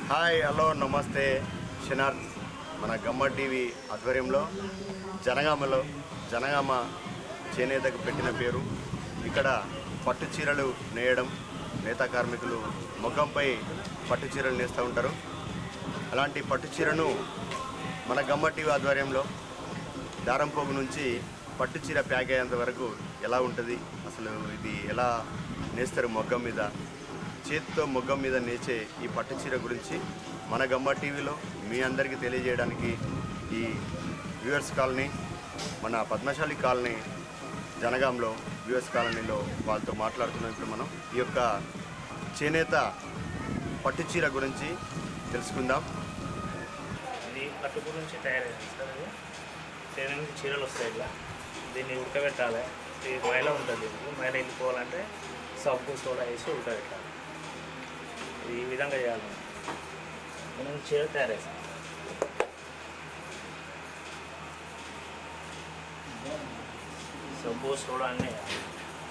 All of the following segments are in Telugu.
హాయ్ హలో నమస్తే షనార్థ్ మన గమ్మ టీవీ ఆధ్వర్యంలో జనగామలో జనగామ చేనేతకు పెట్టిన పేరు ఇక్కడ పట్టు చీరలు నేయడం నేత కార్మికులు మొగ్గంపై పట్టు చీరలు నేస్తూ ఉంటారు అలాంటి పట్టు చీరను మన గమ్మ టీవీ ఆధ్వర్యంలో దారం పోగు నుంచి పట్టు చీర ప్యాక్ అయ్యేంత వరకు ఎలా ఉంటుంది అసలు ఇది ఎలా నేస్తారు మొగ్గం మీద చేతితో మొగ్గం మీద నేచే ఈ పట్టు చీర గురించి మన గమ్మ టీవీలో మీ అందరికీ తెలియజేయడానికి ఈ వ్యూవర్స్ కాలనీ మన పద్మశాలి కాలనీ జనగాంలో వ్యూవర్స్ కాలనీలో వాళ్ళతో మాట్లాడుతున్నాం ఇప్పుడు మనం ఈ యొక్క చేనేత పట్టు చీర గురించి తెలుసుకుందాం ఇది పట్టు గురించి తయారైంది సార్ ఇది చీర నుంచి చీరలు వస్తాయి ఇట్లా దీన్ని ఉడకబెట్టాలి ఇది మైల ఉంటుంది దీనికి మైల వెళ్ళిపోవాలంటే సబ్బు సోడా వేసి ఉడకబెట్టాలి ఇది ఈ విధంగా చేయాలి మనం చీర తయారైంది సబ్బు సోడా అన్నీ వేయాలి.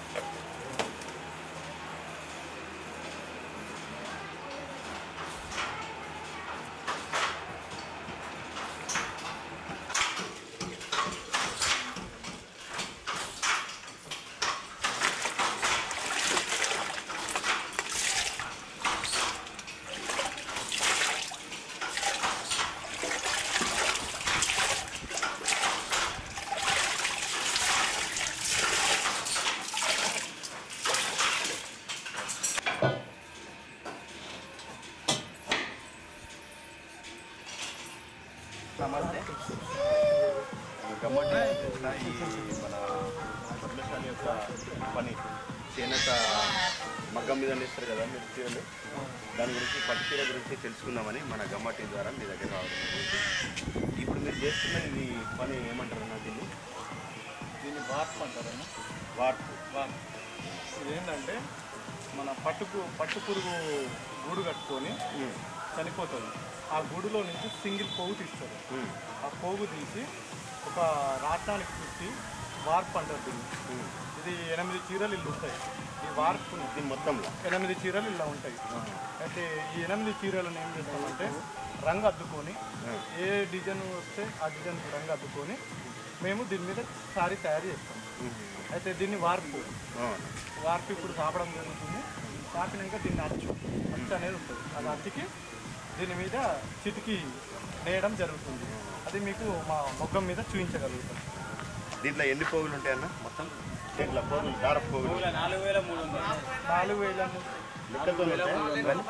నమస్తే గమ్మటి ఈ మన పద్మశాలి యొక్క పని చేనేత మగ్గం మీద నేస్తారు కదా మీరు చీరలు దాని గురించి పట్టు చీర గురించి తెలుసుకుందామని మన గమ్మటి ద్వారా మీ దగ్గర రావడం జరిగింది. ఇప్పుడు మీరు చేస్తున్న ఇది పని ఏమంటారు నాకు దీన్ని దీన్ని వార్ప్ అంటారన్న వార్పు వార్ప్ ఇది ఏంటంటే మన పట్టుకు పట్టు పురుగు గూడు కట్టుకొని చనిపోతుంది ఆ గూడులో నుంచి సింగిల్ పోగు తీస్తారు ఆ పోగు తీసి ఒక రాట్నానికి చుట్టి వార్ప్ అంటారు దీన్ని ఇది ఎనిమిది చీరలు ఇల్లు ఉంటాయి ఈ వార్ప్ దీని మొత్తంలో ఎనిమిది చీరలు ఇలా ఉంటాయి అయితే ఈ ఎనిమిది చీరలను ఏం చేస్తామంటే రంగు అద్దుకొని ఏ డిజైన్ వస్తే ఆ డిజైన్ రంగు అద్దుకొని మేము దీని మీద సారీ తయారు చేస్తాం అయితే దీన్ని వార్పు వార్పు ఇప్పుడు కాపడం జరుగుతుంది కాపినాక దీన్ని అచ్చు అచ్చు అనేది ఉంటుంది అది అచ్చుకి దీని మీద చిటికి నేయడం జరుగుతుంది అది మీకు మా మొగ్గం మీద చూపించగలుగుతాం దీంట్లో ఎన్ని పోగులు ఉంటాయన్న మొత్తం దీంట్లో పోగులు దారపు పోగులు నాలుగు వేల మూడు వందలు నాలుగు వేల లెక్కతో ఉంటాయా? ఇవన్నీ?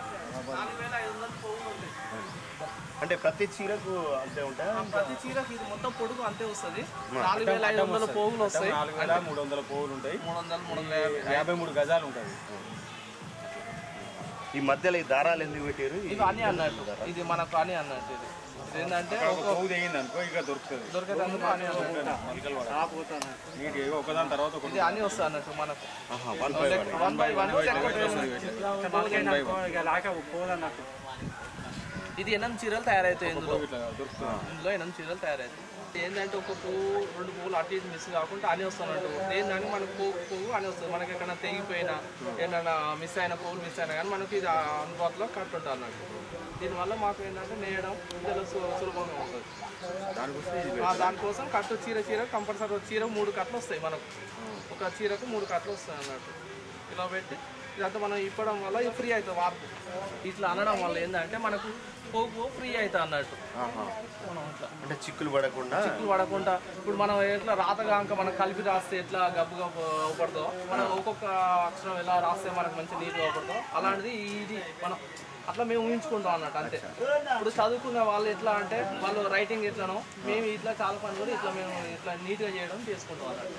అంటే ప్రతి చీరకు అంతే ఉంటాయా ప్రతి చీరకు ఇది మొత్తం పొడుగు అంతే వస్తుంది నాలుగు వేల ఐదు వందల పోగులు వస్తాయి నాలుగు వేల మూడు వందల పోగులు ఉంటాయి మూడు వందలు మూడు వందల యాభై. యాభై మూడు గజాలు ఉంటుంది ఈ మధ్యలో ఈ దారాలు ఎందుకు పెట్టారు ఇది అని అన్నట్టు ఇది మనకు అని అన్నట్టు ఇది ఇది ఏంటంటే ఒక పోగు తెగింది అనుకో ఇక దొరుకుతుంది దొరికేటందుకు అని అన్నట్టు మొలకలు పడాలి. నీట్ గా ఒకదాని తర్వాత ఒకటి ఇది అని వస్తుంది అన్నట్టు మనకు one by one one by one ఇది ఎనిమిది చీరలు తయారవుతాయి ఇందులో ఇట్లా దొరుకుతుంది ఇందులో ఎనిమిది చీరలు తయారవుతాయి ఏంటంటే ఒక పువ్వు రెండు పువ్వులు అటు ఇటు మిస్ కాకుండా అని వస్తున్నట్టు ఏంటంటే మనకు పువ్వు పువ్వు అని వస్తుంది మనకి ఎక్కడైనా తెగిపోయినా ఏదైనా మిస్ అయిన పువ్వులు మిస్ అయినా కానీ మనకి ఇది అందుబాటులో కట్టు ఉంటుంది అన్నట్టు దీనివల్ల మాకు ఏంటంటే నేయడం చాలా సు- సులభంగా ఉంటుంది ఆ, దానికోసం కట్టు చీర చీర కంపల్సరీ చీర మూడు కట్టలు వస్తాయి మనకు ఒక చీరకు మూడు కట్టలు వస్తాయి అన్నట్టు ఇలా పెట్టి ఇదంతా మనం ఇప్పడం వల్ల ఇది ఫ్రీ అవుతుంది వార్పు ఇట్లా అనడం వల్ల ఏంటంటే మనకు పోగు ఫ్రీ అవుతుంది అన్నట్టు మనం ఇట్లా అంటే చిక్కులు పడకుండా చిక్కులు పడకుండా ఇప్పుడు మనం ఎట్లా రాతగాక మనం కలిపి రాస్తే ఎట్లా గబ్బు గబ్బు అవుపడుతుందో మనం ఒక్కొక్క అక్షరం ఎలా రాస్తే మనకు మంచి నీట్గా అవుపడుతుందో అలాంటిది ఇది మనం అట్లా మేము ఊహించుకుంటాం అన్నట్టు అంతే ఇప్పుడు చదువుకున్న వాళ్ళు ఎట్లా అంటే వాళ్ళు రైటింగ్ ఎట్లనో మేము ఇట్లా చాలా పని కూడా ఇట్లా మేము ఇట్లా నీట్గా చేయడం చేసుకుంటాం అన్నట్టు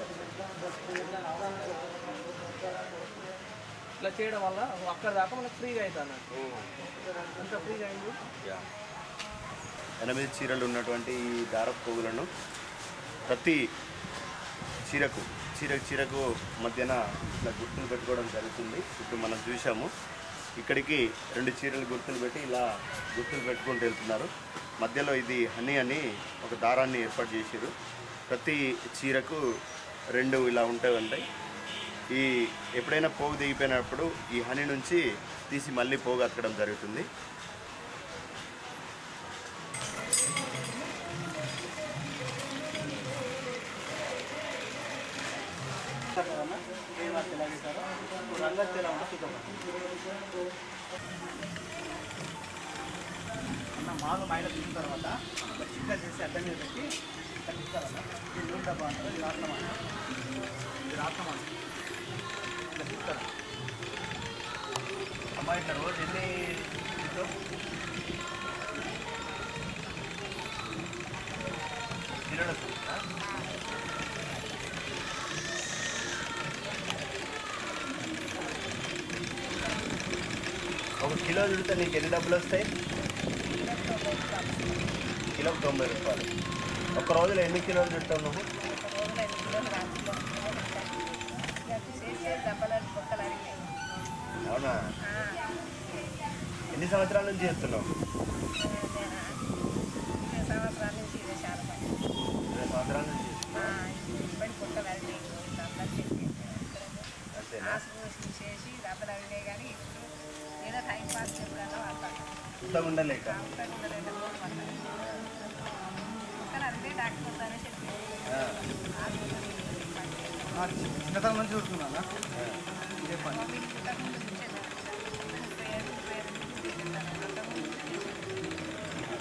ఇట్లా చేయడం వల్ల అక్కడ దాకా మనకు ఫ్రీగా అవుతుంది అన్నట్టు అంత ఫ్రీగా అయింది ఎనిమిది చీరలు ఉన్నటువంటి ఈ దారపు పోగులను ప్రతి చీరకు చీర చీరకు మధ్యన ఇట్లా గుర్తులు పెట్టుకోవడం జరుగుతుంది ఇప్పుడు మనం చూసాము ఇక్కడికి రెండు చీరలు గుర్తులు పెట్టి ఇలా గుర్తులు పెట్టుకుంటూ వెళ్తున్నారు మధ్యలో ఇది హనీ అని ఒక దారాన్ని ఏర్పాటు చేశారు ప్రతి చీరకు రెండు ఇలా ఉంటాయి ఉంటాయి ఈ ఎప్పుడైనా పోగు దిగిపోయినప్పుడు ఈ హనీ నుంచి తీసి మళ్ళీ పోగు అతకడం జరుగుతుంది సంగతి ఎలా ఉందో చూద్దాం అన్న మాలు మైల తీసిన తర్వాత ఒక చిన్న చేసి అడ్డం మీద పెట్టి ఇట్లా తిప్పుతారన్న ఇది నూనె డబ్బా అంటారు ఇది రాత్రం అంటారు ఇది రాత్రం అంటారు ఇట్లా తిప్పుతారు అమ్మ ఇట్లా రోజు ఎన్ని తింటావు? తినడం వస్తుందా? ఒక కిలో చుడితే నీకు ఎన్ని డబ్బులు వస్తాయి కిలోకి తొంభై రూపాయలు ఒక రోజులో ఎన్ని కిలోలు చుట్టావు నువ్వు అవునా ఎన్ని సంవత్సరాల నుంచి చేస్తున్నావు ఇరవై సంవత్సరాల నుంచి చేస్తున్నావు అంతేనా చేసి దెబ్బలు అవినాయి కానీ ఇప్పుడు ఏదో టైం పాస్ ఎప్పుడైనా వాడతాను ఉత్తగా ఉండలేక కానీ అదే డాక్టర్ వద్దని చెప్పి ఆ, ఆ, చి- చిన్నతనం నుంచి చూస్తున్నానా ఆ. ఇదే పని మమ్మీ ఇంతకుముందు చూసేదాన్ని. ముప్పై ఏళ్ళు, ముప్పై ఐదు నుంచి చూసేదాన్ని. అంతకుముందు చేసేదాన్ని.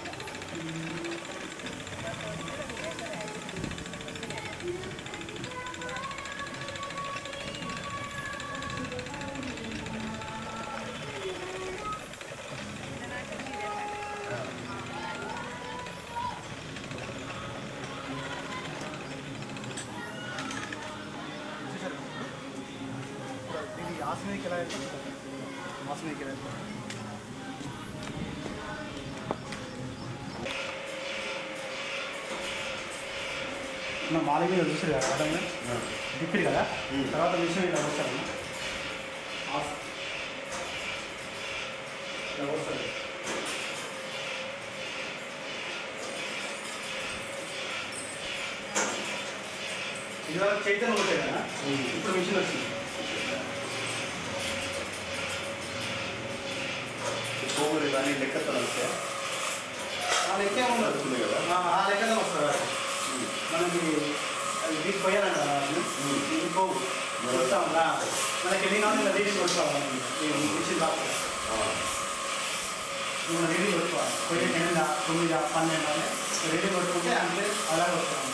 చూసారు ఇది ఆసనీకి ఎలా వెళ్తుంది ఆసనీకి ఎలా వెళ్తుంది నా మాలి మీద చూసారు కదా అర్థంగా ఆ. దిప్పిరు కదా ఉమ్. తర్వాత విషయం ఇలా వస్తాను ఇలా వస్తుంది ఇదివరకు చైతన్యం వచ్చాయి కదా ఇప్పుడు మిషన్ వచ్చింది పోగులు ఇవన్నీ లెక్కతో వస్తాయి ఆ లెక్కే ఉండదు వస్తుంది కదా ఆ, ఆ లెక్కనే వస్తుంది అది. మనకి అది వీటి పోయాలంట ఇది పోవు మొత్తం రా. మనకి ఎన్ని కావాలి రీడింగ్ కొట్టుకోవాలి మిషన్ రాదు మనం రీడింగ్ కొట్టుకోవాలి పోయి ఎనిమిది తొమ్మిది పన్నెండు అని రీడింగ్ కొట్టుకుంటే అంటే అలాగే వస్తాం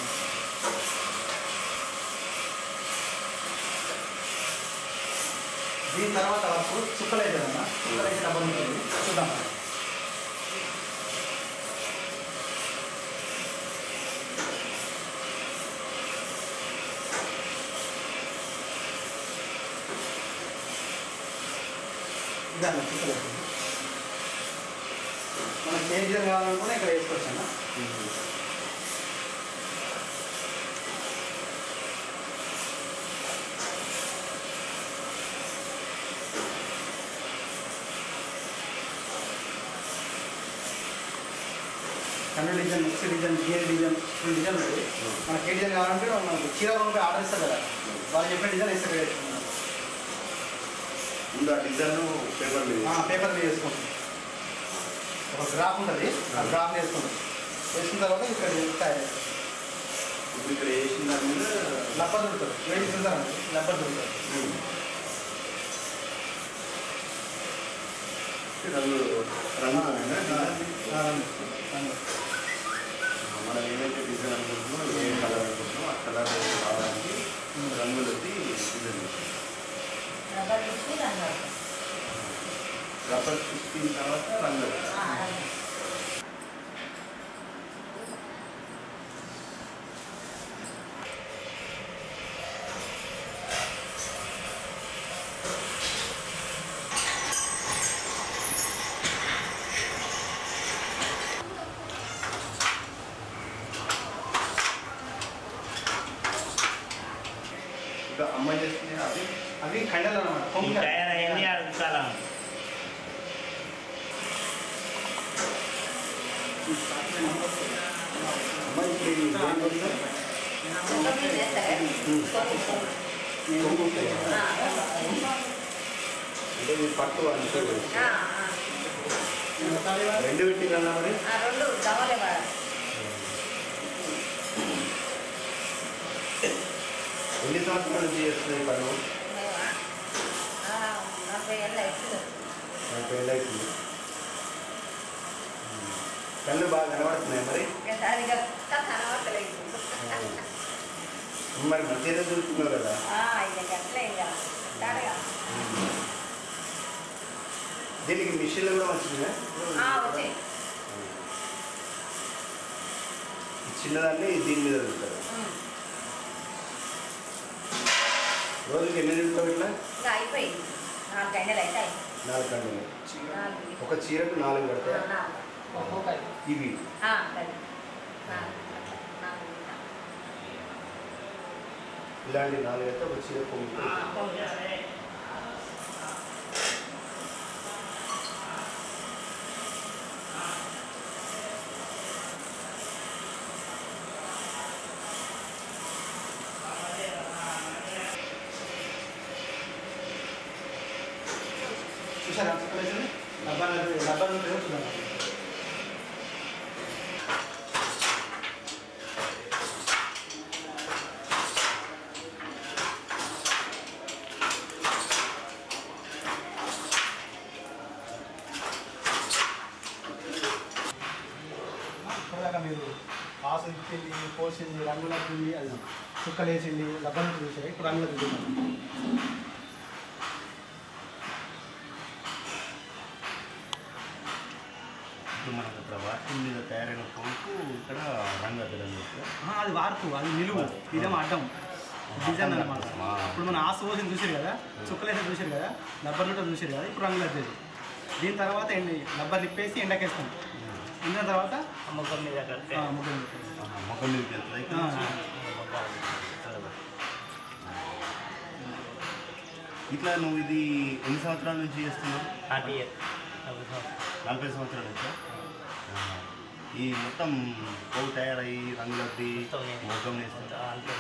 దీని తర్వాత వరకు చుక్కలు అవుతుందన్న చుక్కలు అయితే డబ్బులు ఉంటుంది చూద్దాం మరి. ఇదన్న చుక్కలు అవుతుంది. మనకి ఏ విధంగా కావాలనుకున్నా ఇక్కడ వేసుకోవచ్చు అన్న కన్ను design next design gear design full design ఉంది మనకి ఏ డిజైన్ కావాలంటే మనకు చీర కొనుక్కి ఆర్డర్ ఇస్తారు కదా వాళ్ళు చెప్పిన డిజైన్ ఇస్తారు వేసుకున్నాం ముందు ఆ డిజైన్ పేపర్ మీద పేపర్ మీద వేసుకుంటాం ఒక గ్రాఫ్ ఉంటుంది ఆ గ్రాఫ్ వేసుకుంటాం వేసుకున్న తర్వాత ఇక్కడ తయారు ఇప్పుడు ఇక్కడ వేసిన దాని మీద లబ్బర్ దొరుకుతుంది వేడి తింటారండి లబ్బర్ దొరుకుతుంది రంగు రంగు డిజైన్ ఆ, రంగు. మనం ఏదైతే డిజైన్ అనుకుంటున్నామో ఏ కలర్ అనుకుంటున్నామో ఆ కలర్ కావడానికి రంగులు వచ్చి డిజైన్ రబ్బర్ తీసుకున్న తర్వాత రంగు ఇంకా అమ్మాయి చేస్తుంది అది అవి కండలు అనమాట ఈ కొంగు టైర్ అవన్నీ అడుగుతాలా అమ్మాయి ఇప్పుడు ఈ దేని వల్ల? కొంగు ఉంటాయి కదా. అంటే ఇది పట్టు అంటే రెండు పెట్టి కన్నా మరి రెండు డబల్ ఇవ్వాలి ఎన్ని సంవత్సరాల నుంచి చేస్తుంది ఈ పనులు మేమా? ఆ, కళ్ళు బాగా కనబడుతున్నాయి మరి సరిగా కనబడతలేదు మరి మంచిగా చూస్తున్నావు కదా ఇక గట్లే ఇక ఉంటాడుగా దీనికి మిషన్లు కూడా మంచిగా వచ్చాయి చిన్నదాన్ని దీని మీద వెళ్తారు రోజుకి ఎన్ని నిమిషాలు ఇట్లా ఇంకా అయిపోయింది నాలుగు గంటలు అయితే నాలుగు గంటలు నాలుగు ఒక చీరకు నాలుగు పడతాయి నాలుగు ఇవి ఆ, సరే. నాలుగు నాలుగు ఇలాంటి నాలుగు అయితే ఒక చీర పొంగుతుంది చూసారా డబ్బాలు డబ్బాలు చూడండి ఇప్పటిదాకా మీరు ఆసు ఇచ్చింది పోసింది రంగులు వచ్చింది అది చుక్కలు వేసింది లబ్బలు చూసారు ఇప్పుడు రంగులు చూస్తున్నాం ఇప్పుడు మనకు ఇక్కడ వాటి మీద తయారైన పొంకు ఇక్కడ రంగు అద్దడం చెప్పి ఆ, అది వార్పు అది నిలువు ఇదేమో అడ్డం డిజైన్ అనమాట ఆ. ఇప్పుడు మన ఆసు పోసింది చూసారు కదా చుక్కలేసి చూసారు కదా లబ్బర్ లుట్ట చూసారు కదా ఇప్పుడు రంగులు వచ్చేది దీని తర్వాత ఎండి లబ్బర్ లిప్పేసి ఎండకేస్తాం ఎండిన తర్వాత ముఖం మీద కడితే ఆ, ముగ్గురు పెట్టేస్తాం. ముఖం మీదకి వెళ్తుంది ఇక్కడ ఆ, నుంచి. ఇట్లా నువ్వు ఇది ఎన్ని సంవత్సరాల నుంచి చేస్తున్నావు ఫార్టీ ఇయర్ నలభై సంవత్సరాలు నలభై సంవత్సరాల నుంచి ఈ మొత్తం పోగు తయారయ్యి రంగులద్ది మొత్తం నేను- మొగ్గం వేస్తుంది అంతా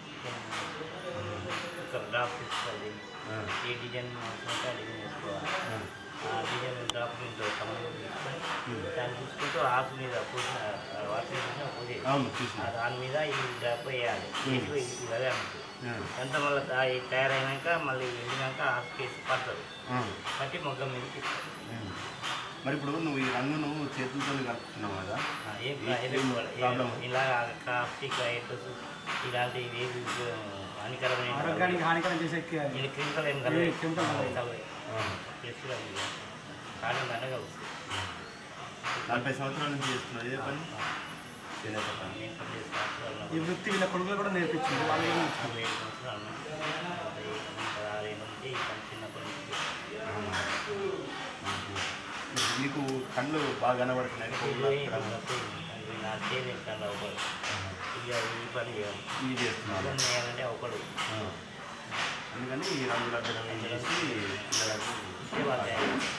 ఒక డ్రాప్ తీసుకోవాలి ఏ డిజైన్ నచ్చినట్టు ఆ డిజైన్ వేసుకోవాలి ఆ డిజైన్ డ్రాప్ ఇంట్లో సమయం తీసుకొని దాన్ని చూసుకుంటూ ఆకు మీద పూసిన వాటి మీద పూజ అవును చూసి ఆ దాని మీద ఈ డ్రాప్ వేయాలి ఎక్కువ ఇది ఇలాగే ఉంటుంది ఎంత మళ్ళీ ఈ తయారైనాక మళ్ళీ ఎండినాక ఆకు వేసి పడుతుంది పట్టి మొగ్గం మీద తీసుకోవాలి మరి ఇప్పుడు నువ్వు ఈ రంగును చేతులతో కలుపుతున్నావు కదా ఆ, ఏం ఏ- ఏం ఏం కూడా- ప్రాబ్లం? ఏం- ఇలా ప్లాస్టిక్ ఐటమ్స్ ఇలాంటివి ఏవి హానికరమైన ఆరోగ్యానికి హానికరం చేసే ఇది క్రిమికల్ ఏం ఏ కలవదు chemical కలవదు. కలవదు. ఫ్రెష్గా ఉంది. కాలం దండగా వస్తుంది నలభై సంవత్సరాల నుంచి చేస్తున్నావు ఇదే పని చేనేత పని నేను పని చేసే సంవత్సరాలు ఈ వృత్తి వీళ్ళ కొడుకులు కూడా నేర్పించింది వాళ్ళు ఏమో నలభై ఐదు సంవత్సరాలు నలభై పదహారు ఏళ్ళ నుంచి ఈ పని చిన్నప్పటి నుంచి నీకు కళ్ళు బాగా కనబడుతున్నాయి ఇది అది నా చేతి ఎక్కడ ఒకడు ఇక ఈ పని చేయాలి ఇవి చేస్తున్నాను పని చేయాలంటే ఒకడు అందుకని ఈ రంగులు అద్దడం ఏం చేసి పిల్లలకు ఇచ్చే వాళ్ళు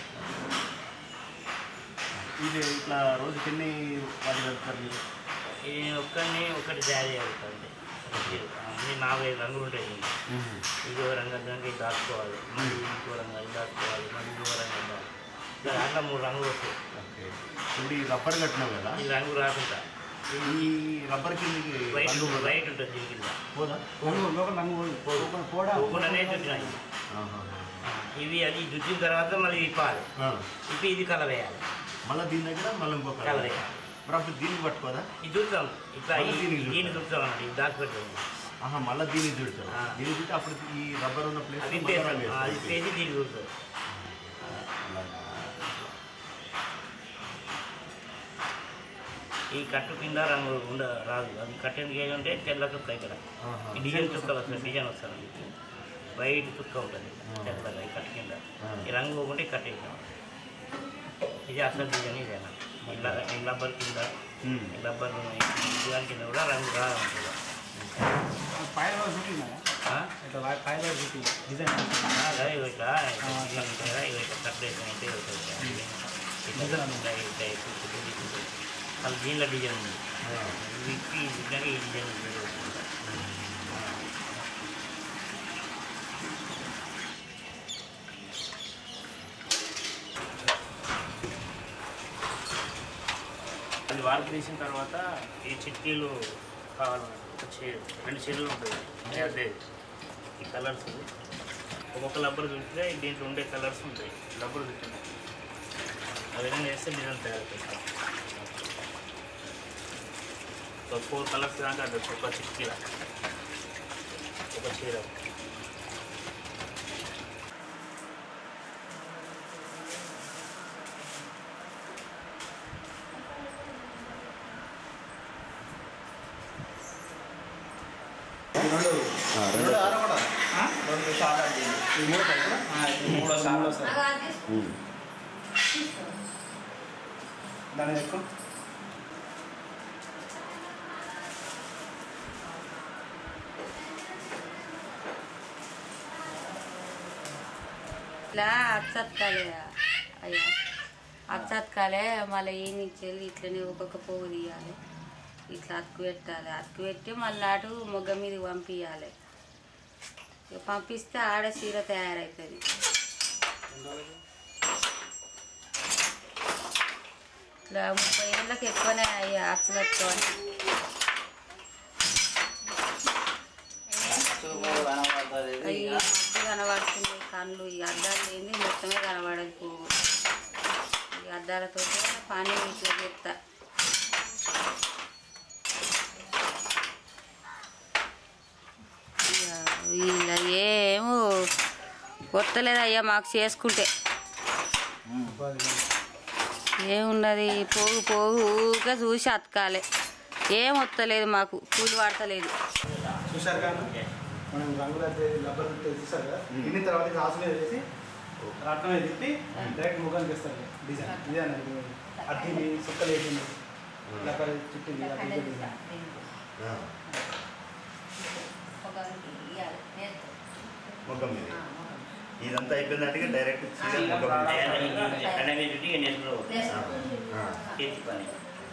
ఇది ఇట్లా రోజుకి ఎన్ని వాటి వెళ్తారు మీరు ఈ ఒక్కరిని ఒకటి తయారు చేయాలి ఒకటి అన్ని నాలుగైదు రంగులు ఉంటాయి ఇంకో రంగు దానికి దాచుకోవాలి మళ్ళీ ఇంకో రంగు అది దాచుకోవాలి మళ్ళీ ఇంకో రంగు అది దాచుకోవాలి. ఇలా దాంట్లో మూడు రంగులు వస్తాయి ఓకే ఇప్పుడు ఈ రబ్బర్ కట్టినావు కదా ఈ రంగు రాకుండా ఈ రబ్బర్ కిందకి వైట్ రంగు పోదా? వైట్ ఉంటుంది దీని కింద పోదా రంగు లోపల రంగు పోదు. లోపల పోడా పోకుండానే చుట్టినాయి ఆహా. ఇవి అది దుద్దిన తర్వాత మళ్ళీ విప్పాలి ఆ. ఇప్పి ఇది కలర్ వేయాలి మళ్ళీ దీని దగ్గర మళ్ళీ ఇంకో కలర్ కలర్ వేయాలి మరి అప్పుడు దీనికి పట్టుకోదా ఇది దుద్దాం ఇట్లా మళ్ళీ ఈ- దీనికి దీన్ని చుడతాం. దుద్దాం అన్నమాట ఇది దాచి పెడతాం ఆహా మళ్ళీ దీనికి చుడతావు ఆ. దీనికి చుట్టి అప్పుడు ఈ రబ్బర్ ఉన్న ప్లేస్ అది పేస్తాం అది పేసి దీన్ని దుద్దాం ఈ కట్టు కింద రంగు ఉండ రాదు అది కట్టు ఎందుకు ఏంటంటే తెల్ల చుక్క ఇక్కడ ఈ డిజైన్ చుక్కలు వస్తాయి డిజైన్ వస్తుంది వైట్ చుక్క ఉంటుంది తెల్లగా ఈ కట్టు కింద ఈ రంగు పోకుంటే ఈ కట్టు వేసాం ఇది అసలు డిజైన్ ఇదేనా ఇలా ఈ రబ్బర్ కింద ఈ రబ్బర్ డిజైన్ కింద కూడా రంగు రాగా ఉంటుంది పైన చూపిందా ఆ? ఇట్లా వా- పైన చూపి డిజైన్ ఆ, అదే ఇవి ఇట్లా ఇట్లా డిజైన్ ఉంటుంది కదా, ఇవి ఇట్లా కట్ వేసిన అయితే ఇవి ఇట్లా ఇట్లా ఇట్లా ఇట్లా ఇట్లా ఇట్లా ఇట్లా ఇట్లా. అసలు దీనిలో డిజైన్ ఉంది ఇవి ఇప్పి ఈ డిజైన్ ఈ డిజైన్ ఉంది. అది వార్పు తీసిన తర్వాత ఈ చిట్కీలు కావాలన్నమాట ఒక చీ- రెండు చీరలు ఉంటుంది అదే అదే ఈ కలర్స్ ఒక్కొక్క రబ్బర్ చూస్తే దీంట్లో ఉండే కలర్స్ ఉంటాయి రబ్బర్ చూస్తున్నాయి అవి విధంగా వేస్తే డిజైన్ తయారు చేస్తాం ఒక ఫోర్ కలర్స్ దాకా అది ఒక చీర ఒక చీర రెండు షార్ట్ అది మూడో సార్లు దాని ఎక్కువ ఇట్లా అచ్చత్కాలే అయ్యా అచ్చత్కాలే మళ్ళీ ఈ నుంచి వెళ్ళి ఇట్లనే ఒక్కొక్క పువ్వు తీయాలి ఇట్లా అతుకు పెట్టాలి అతుకు పెట్టి మళ్ళీ అటు మొగ్గ మీద పంపించాలి ఇక పంపిస్తే ఆడ చీర తయారవుతుంది ఇట్లా ముప్పై ఏళ్ళకి ఎక్కువనే అయ్యా అచ్చలెత్తుకోవాలి అవి మధ్య కనబడుతుంది కళ్ళు ఈ అద్దాలు ఏంది మొత్తమే కనబడదు పువ్వు ఈ అద్దాలతో పని ఇట్లా చెప్తా వీళ్ళ ఏమో కొత్తలేదు అయ్యా మాకు చేసుకుంటే ఏమున్నది పోగు పోగు ఊరికే చూసి అతకాలి ఏం వస్తలేదు మాకు కూలి పడతలేదు చూశారు కానీ మనం రంగులు అయితే లబ్బర్ చూసారు కదా ఇన్ని తర్వాత ఇది ఆసు మీద వేసి రత్నం మీద తిప్పి డైరెక్ట్ ముఖానికి వేస్తారు డిజైన్ ఇదే అన్నది అడ్డింది సుక్కలు వేసింది లబ్బర్ చుట్టింది అడ్డింది డిజైన్ ముఖం మీద ఇదంతా అయిపోయిందంటే డైరెక్ట్ చీర ముఖం మీద. అనేది పెట్టి నెట్లో ఆ. చేతి పని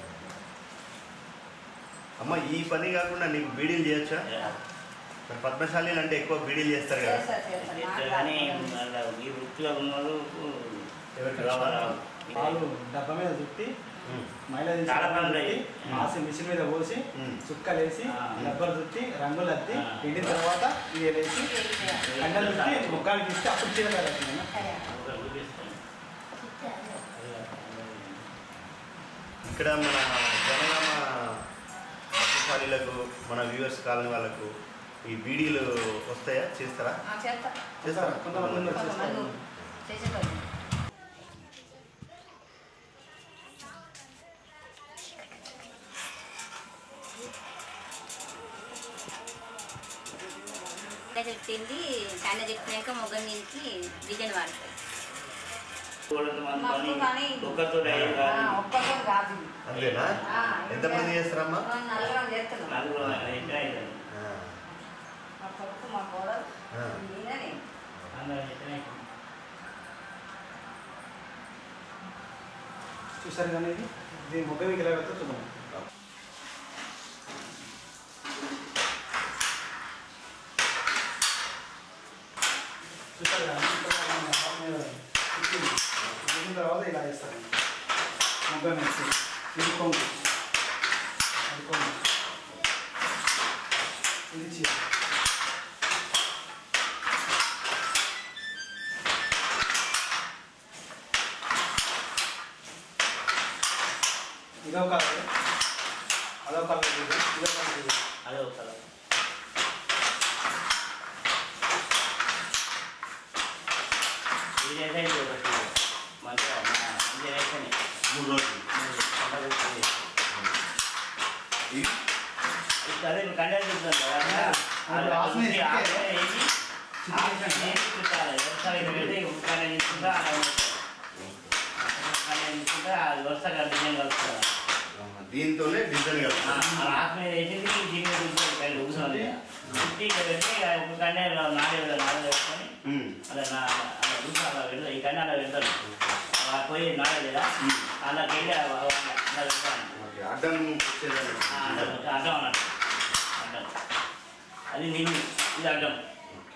అమ్మ ఈ పని కాకుండా నీకు బీడీలు చేయొచ్చా మరి పద్మశాలీలు అంటే ఎక్కువ బీడీలు చేస్తారు కదా కానీ మళ్ళా ఈ వృత్తిలో ఉన్నవాళ్ళు ఎవరికి పాలు డబ్బా మీద చుట్టి ఉమ్. మైలా తీసి చాలా డబ్బా పనులు చుట్టి, అయ్యాయి. ఆసి మిషన్ మీద పోసి ఉమ్. చుక్కలేసి ఆ. రబ్బర్ చుట్టి రంగులు అద్ది ఆ. ఎండిన తర్వాత ఇవి వేసి కండలు చుట్టి ముఖానికి ఇస్తే అప్పుడు చీర తయారవుతుంది ఇక్కడ మన జనగామ పద్మశాలీలకు మన వ్యూవర్స్ కాలనీ వాళ్ళకు ఈ బీడీలు వస్తాయా చేస్తారా చేస్తారా కొంతమంది ఉన్నారు చేస్తారు. చుట్టింది కండ చుట్టినాక మొగ్గ మీదకి డిజైన్ వాడతాయి ఒక్కతో ఒక్కొక్కరు కాదు అంతేనా ఎంతమంది చేస్తారమ్మా నలుగురం చేస్తున్నాం నలుగురు ఎట్లా అవుతుంది ఆ. మా కొడుకు మా కోడలు ఆ. నేనే అందరూ ఎట్లా అవుతుంది చూసారు కానీ ఇది దీని మొగ్గ మీకు ఎలా పెడతా చూద్దాం చూసారు కదా ఇక్కడ మన హాల్ మీద కుట్టింది. కుట్టిన తర్వాత ఇలా వేస్తారు మొగ్గ మిక్సీ ఇది కొంగు అది కొంగు ఇది చీర ఇదో కలర్ అదో కలర్ ఇది ఇదో కలర్ ఇది అదే ఒకసారి ఇది అయితే ఒకటి మంచిగా మంచిగా అయితే మూడు రోజులు ఇవి అదే కండలు చూద్దాం కదా అది ఆసన అది ఎక్కే. ఆసన వేసి, ఆసన వేసి చుట్టాలి. వ్యవసాయం పెడితే ఉక్కనే తీసుకుంటా అలా ఉంటుంది. ఉక్కనే తీసుకుంటా అది వరుసగా డిజైన్ కలుపుతారు. ఆ, దీంతోనే డిజైన్ ఆ, కలుపుతారు ఆ ఆసన మీద వేసింది దీని మీద కూర్చొని కళ్ళు కూర్చోండి. చుట్టి ఇక్కడ పెట్టి ఆ ఒక కన్నే నాలుగు నాలుగు వేసుకొని ఉమ్. అలా నా అలా కూర్చొని అలా పెడతారు ఈ కన్నే అలా పెడతారు అలా పోయి నాలుగు లేదా అలా వెళ్ళి అలా అలా పెడతాను ఓకే, అడ్డం వచ్చేదాన్ని. ఆ, అడ్డం అడ్డం అన్నట్టు అడ్డం అది నిలువు ఇది అడ్డం ఓకే.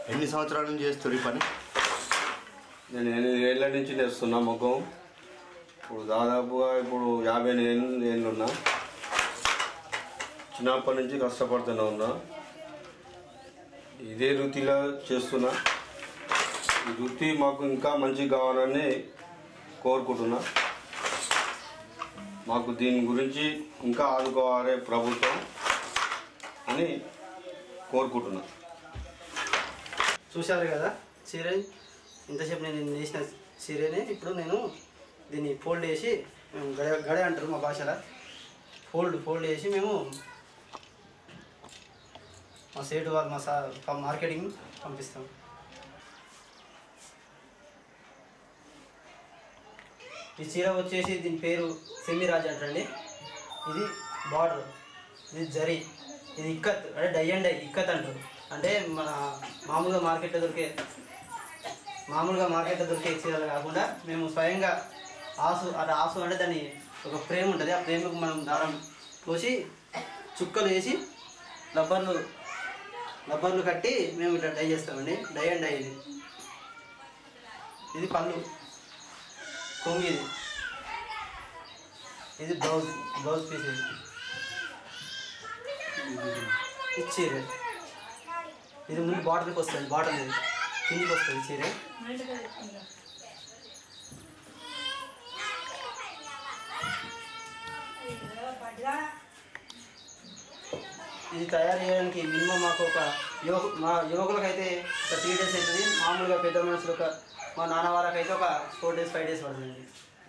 ఎన్ని సంవత్సరాల నుంచి చేస్తారు ఈ పని నేను ఎనిమిది ఏళ్ళ నుంచి నేస్తున్నా ముఖం ఇప్పుడు దాదాపుగా ఇప్పుడు యాభై ఏళ్ళు ఏళ్ళు ఉన్నా చిన్నప్పటి నుంచి కష్టపడుతూనే ఉన్నా ఇదే వృత్తిలో చేస్తున్నా ఈ వృత్తి మాకు ఇంకా మంచి కావాలని కోరుకుంటున్నా మాకు దీని గురించి ఇంకా ఆదుకోవాలి ప్రభుత్వం అని కోరుకుంటున్నా చూశారు కదా చీర ఇంతసేపు నేను నేసిన చీరని ఇప్పుడు నేను దీన్ని ఫోల్డ్ చేసి మేము గడ గడ అంటారు మా భాషలో ఫోల్డ్ ఫోల్డ్ చేసి మేము మా సేటు వాళ్ళు మా సార్ మార్కెటింగ్ పంపిస్తాం ఈ చీర వచ్చేసి దీని పేరు సెమీరాజ్ అంటారండి ఇది బార్డర్ ఇది జరీ ఇది ఇక్కత్ అంటే డై అండ్ డై ఇక్కత్ అంటారు అంటే మన మామూలుగా మార్కెట్లో దొరికే మామూలుగా మార్కెట్లో దొరికే చీరలు కాకుండా మేము స్వయంగా ఆసు అంటే ఆసు అంటే దాన్ని ఒక ఫ్రేమ్ ఉంటుంది ఆ ఫ్రేమ్కి మనం దారం పోసి చుక్కలు వేసి రబ్బర్లు రబ్బర్లు కట్టి మేము ఇట్లా డై చేస్తామండి డై అండ్ డై ఇది ఇది పళ్ళు కొంగు ఇది ఇది బ్లౌజ్ బ్లౌజ్ పీస్ ఇది ఇది చీర ఇది ముందు బాటిల్కి వస్తుంది బాటిల్ ఇది కిందికి వస్తుంది చీర ఇది తయారు చేయడానికి మినిమం మాకు ఒక యువకు మా యువకులకు అయితే ఒక త్రీ డేస్ అవుతుంది మామూలుగా పెద్ద మనుషులు ఒక మా నాన్న వాళ్ళకి అయితే ఒక ఫోర్ డేస్ ఫైవ్ డేస్ పడుతుందండి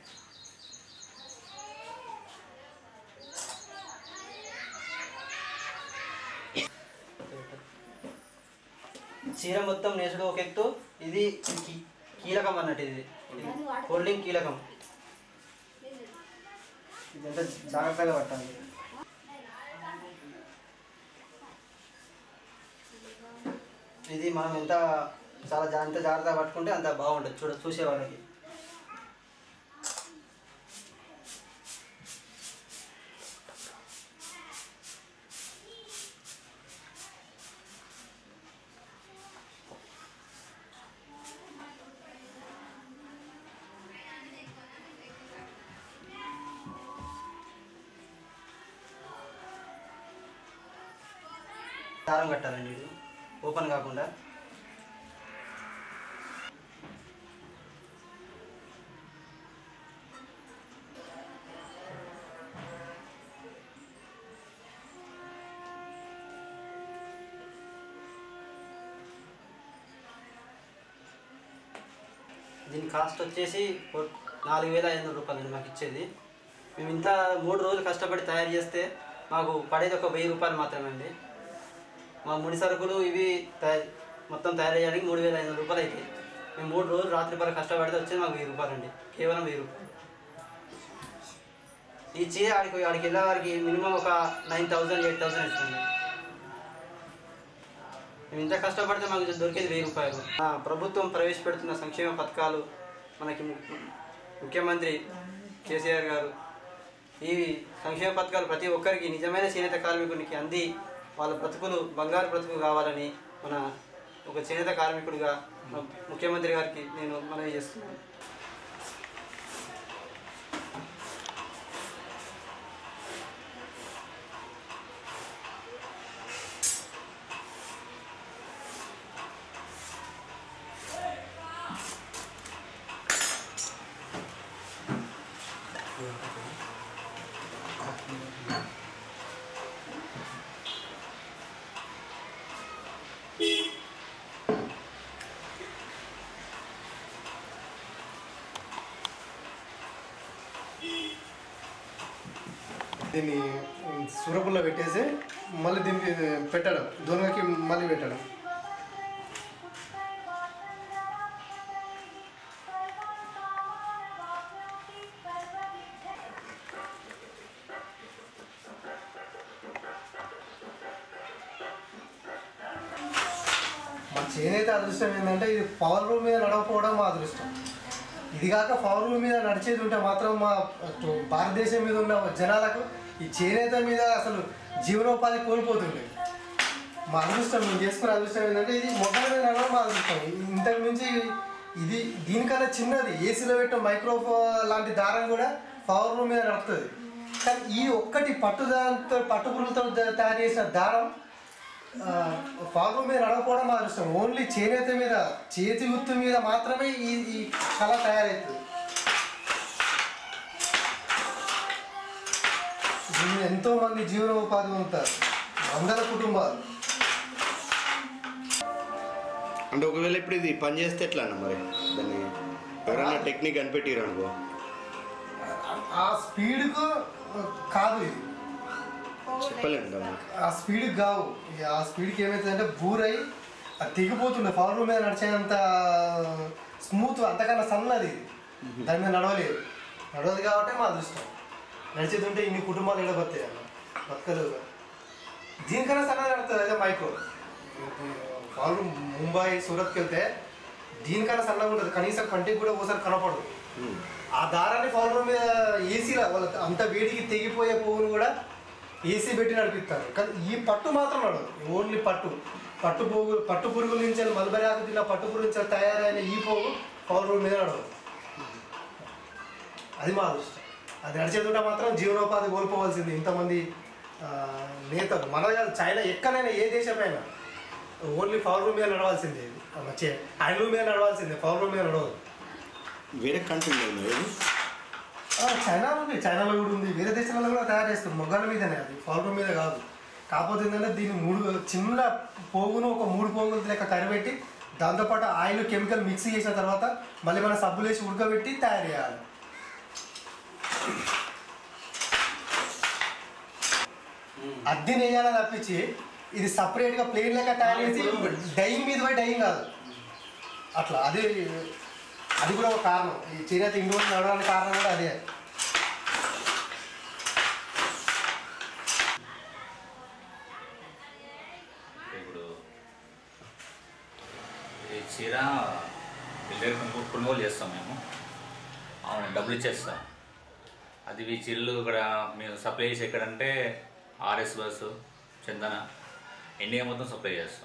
చీర మొత్తం నేసుడు ఒక ఎత్తు ఇది కీ- కీలకం అన్నట్టు ఇది ఇది హోల్డింగ్ కీలకం ఇదంతా జాగ్రత్తగా పట్టాలి ఇది మనం ఎంత చాలా జా- ఎంత జాగ్రత్తగా పట్టుకుంటే అంత బాగుంటుంది చూడ చూసే వాళ్ళకి దారం కట్టాలండి ఇది ఓపెన్ కాకుండా దీని కాస్ట్ వచ్చేసి ఓ- నాలుగు వేల ఐదు వందల రూపాయలు మాకు ఇచ్చేది మేము ఇంత మూడు రోజులు కష్టపడి తయారు చేస్తే మాకు పడేది ఒక వెయ్యి రూపాయలు మాత్రమే అండి మా ముడి సరుకులు ఇవి తయారు మొత్తం తయారు చేయడానికి మూడు వేల ఐదు వందల రూపాయలు అవుతాయి మేము మూడు రోజులు రాత్రి పర కష్టపడితే వచ్చేది మాకు వెయ్యి రూపాయలు అండి కేవలం వెయ్యి రూపాయలు ఈ చీర ఆడికి ఆడికి వెళ్ళే వారికి మినిమం ఒక నైన్ థౌసండ్ ఎయిట్ థౌసండ్ ఇస్తుంది మేము ఇంత కష్టపడితే మాకు ఇది దొరికేది వెయ్యి రూపాయలు ఆ, ప్రభుత్వం ప్రవేశపెడుతున్న సంక్షేమ పథకాలు మనకి ము- ముఖ్యమంత్రి కేసీఆర్ గారు ఈ సంక్షేమ పథకాలు ప్రతి ఒక్కరికి నిజమైన చేనేత కార్మికునికి అంది వాళ్ళ బ్రతుకులు బంగారు బ్రతుకు కావాలని మన ఒక చేనేత కార్మికుడిగా మన ముఖ్యమంత్రి గారికి నేను మనవి చేస్తున్నాను దీన్ని సురపుల్లో పెట్టేసి మళ్ళీ దీనికి పెట్టడం దొనగకి మళ్ళీ పెట్టడం మా చేనేత అదృష్టం ఏంటంటే ఇది పవర్ రూమ్ మీద నడవకపోవడం మా అదృష్టం ఇది కాక పవర్ రూమ్ మీద నడిచేది ఉంటే మాత్రం మా అటు భారతదేశం మీద ఉన్న జనాలకు ఈ చేనేత మీద అసలు జీవనోపాధి కోల్పోతుండే మా అదృష్టం మేము చేసుకునే అదృష్టం ఏంటంటే ఇది మొబైల్ మీద నడవడం మా అదృష్టం ఇంతకు మించి ఇది దీనికన్నా చిన్నది ఏసీలో పెట్టిన మైక్రోఫో లాంటి దారం కూడా పవర్ రూమ్ మీద నడుస్తుంది కానీ ఈ ఒక్కటి పట్టు దాంతో పట్టు పురుగులతో ద- తయారు చేసిన దారం పవర్ రూమ్ మీద నడవకపోవడం మా అదృష్టం ఓన్లీ చేనేత మీద చేతి గుర్తు మీద మాత్రమే ఈ ఈ కళ తయారవుతుంది దీన్ని ఎంతో మంది జీవనోపాధి పొందుతారు వందల కుటుంబాలు అంటే ఒకవేళ ఇప్పుడు ఇది పని చేస్తే ఎట్లా అన్న మరి దాన్ని ఎవరైనా టెక్నిక్ కనిపెట్టిరు అనుకో ఆ స్పీడ్కు కాదు ఇది చెప్పలేము కదా ఆ స్పీడ్కి కావు ఇక ఆ స్పీడ్కి ఏమవుతుందంటే బూరై అది తెగిపోతుండే పవర్ రూమ్ మీద నడిచేంత స్మూత్ అంతకన్నా సన్నది ఇది. దాని మీద నడవలేదు నడవదు కాబట్టి మా అదృష్టం నడిచేది ఉంటే ఇన్ని కుటుంబాలు ఎడబడతాయి అన్న బతకలేవు దీనికన్నా సన్నది నడుతుంది అదే మైక్రో పవర్ రూమ్ ముంబై సూరత్కి వెళ్తే దీనికన్నా సన్నగా ఉంటుంది కనీసం కంటికి కూడా ఒకసారి కనపడదు ఆ దారాన్ని పవర్ రూమ్ మీద ఏసీలో వాళ్ళ అంత వేడికి తెగిపోయే పువ్వును కూడా ఏసీ పెట్టి నడిపిస్తారు కానీ ఈ పట్టు మాత్రం నడవదు ఓన్లీ పట్టు పట్టు పువ్వు పట్టు పురుగుల నుంచి మల్బరీ ఆకు తిన్న పట్టు పురుగు నుంచి తయారైన ఈ పువ్వు పవర్ రూమ్ మీద నడవదు అది మా అదృష్టం అది నడిచేతుంటే మాత్రం జీవనోపాధి కోల్పోవాల్సింది ఇంతమంది ఆ, నేతలు మన కాదు చైనా ఎక్కడైనా ఏ దేశమైనా ఓన్లీ పవర్ రూమ్ మీద నడవాల్సిందే ఇది వచ్చే హ్యాండ్ మీద నడవాల్సిందే పవర్ రూమ్ మీద నడవదు వేరే కంట్రీలో ఉంది ఏది? ఆ, చైనాలో ఉంది చైనాలో కూడా ఉంది వేరే దేశాలలో కూడా తయారు చేస్తారు మొగ్గల మీదనే అది పౌడర్ మీద కాదు కాకపోతే ఏంటంటే దీన్ని మూడు చిన్న పోగును ఒక మూడు పోగులు లెక్క కరిపెట్టి దాంతోపాటు ఆయిల్ కెమికల్ మిక్స్ చేసిన తర్వాత మళ్ళీ మన సబ్బులు వేసి ఉడకబెట్టి తయారు చేయాలి అద్దె వేయాలని తప్పించి ఇది సపరేట్గా ప్లేన్ లెక్క తయారు చేసి డైయింగ్ మీద పోయి డైయింగ్ కాదు అట్లా అది అది కూడా ఒక కారణం ఈ చేనేత ఇన్ని రోజులు నడవడానికి కారణం కూడా అదే ఇప్పుడు ఈ చీర పిల్లలు కొనుగోలు కొనుగోలు చేస్తాం మేము అవును డబ్బులు ఇచ్చేస్తాం అది ఈ చీరలు ఇక్కడ మేము సప్లై చేసి ఎక్కడంటే ఆర్ఎస్ బస్సు చందన ఇండియా మొత్తం సప్లై చేస్తాం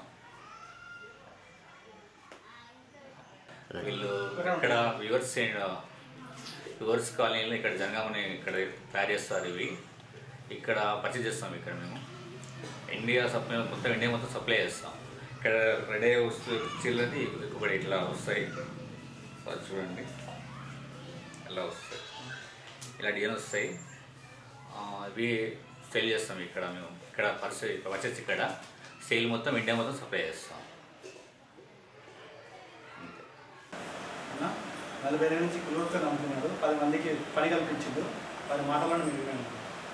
వీళ్ళు ఇక్కడ వివర్స్ వివర్స్ కాలనీలో ఇక్కడ జనగామని ఇక్కడ తయారు చేస్తారు ఇవి ఇక్కడ పర్చేజ్ చేస్తాం ఇక్కడ మేము ఇండియా సప్లై మొత్తం ఇండియా మొత్తం సప్లై చేస్తాం ఇక్కడ రెడీ వస్తు చీరలది ఒకటి ఇట్లా వస్తాయి అది చూడండి ఇలా వస్తాయి ఇలా డిజైన్ వస్తాయి ఆ, ఇవి సేల్ చేస్తాం ఇక్కడ మేము ఇక్కడ పర్సే పర్చేస్ ఇక్కడ సేల్ మొత్తం ఇండియా మొత్తం సప్లై చేస్తాం నలభై ఏళ్ళ నుంచి కులవృత్తి నమ్ముతున్నాడు పది మందికి పని కల్పించిండు వారి మాటలను మీరు వినండి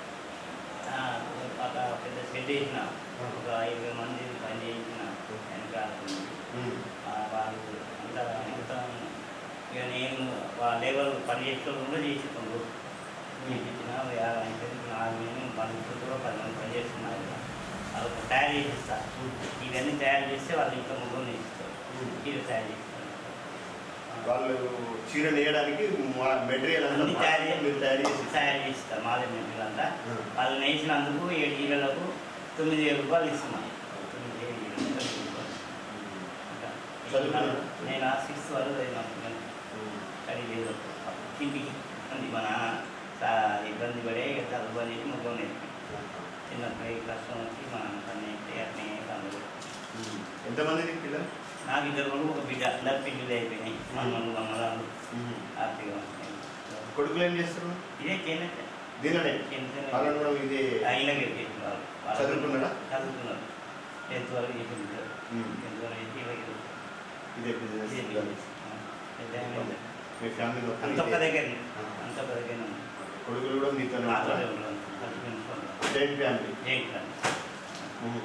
ఒక పెద్ద షెడ్ వేసిన ఒక ఇరవై మంది పని చేయించిన వెనకాల ఆ వాళ్ళు అంతా మొత్తం ఇక నేను వాళ్ళ లేబర్ పని చేసేటోళ్ళు కూడా చేసిస్తాను చేయించిన నాలుగు నేను పది కూడా పది మంది పని చేస్తున్నారు అది ఒక తయారు చేసిస్తా ఇవన్నీ తయారు చేస్తే వాళ్ళు ఇంకా ముగ్గురు నేర్చుతారు ఇవి తయారు చేస్తారు వాళ్ళు చీర నేయడానికి మెటీరియల్ అన్ని అంతా తయారు చేసి మీరు తయారు చేసి తయారు చేస్తారు మాదే మెటీరియల్ అంతా వాళ్ళు నేసినందుకు ఏడు చీరలకు తొమ్మిది వేల రూపాయలు ఇస్తున్నాను తొమ్మిది వేలు తొమ్మిది రూపాయలు. చదువుకున్నారా? నేను ఆ సిక్స్త్ వరకు చదివినాను స్టడీ లేదు ఇంటికి ఉంది మా నాన్న చా- ఇబ్బంది పడే ఇక చదువు అనేది ముగ్గురు నేర్పి చిన్నప్పుడు ఈ కష్టం వచ్చి మా నాన్న పని నేర్పి అట్నే పనులు ఎంతమంది నీకు పిల్లలు నాకు ఇద్దరు కొడుకు ఒక బిడ్డ అందరు పిల్లలు అయిపోయినాయి మమ్మల్ని మమ్మల్ని హ్యాపీగా కొడుకులు ఏం చేస్తారు ఇదే చేనేత దీనిలోనే వాళ్ళని కూడా ఇది అయినగా చదువుకున్నారా? చదువుకున్నారు టెన్త్ వరకు చేసి మ్మ్. టెన్త్ వరకు చేసి ఇలాగే ఇదే బిజినెస్ ఇదే business. ఆ, పెద్ద ఆయన ఉంది. మీ ఫ్యామిలీ మొత్తం అంత ఒక్క ఇదే. దగ్గరనే అంత ఒక్క దగ్గరనే ఉంది కొడుకులు కూడా మీతోనే నాతోనే ఉంటారా? ఉంటారు. Husband phone. Joint family Jain family. మ్మ్.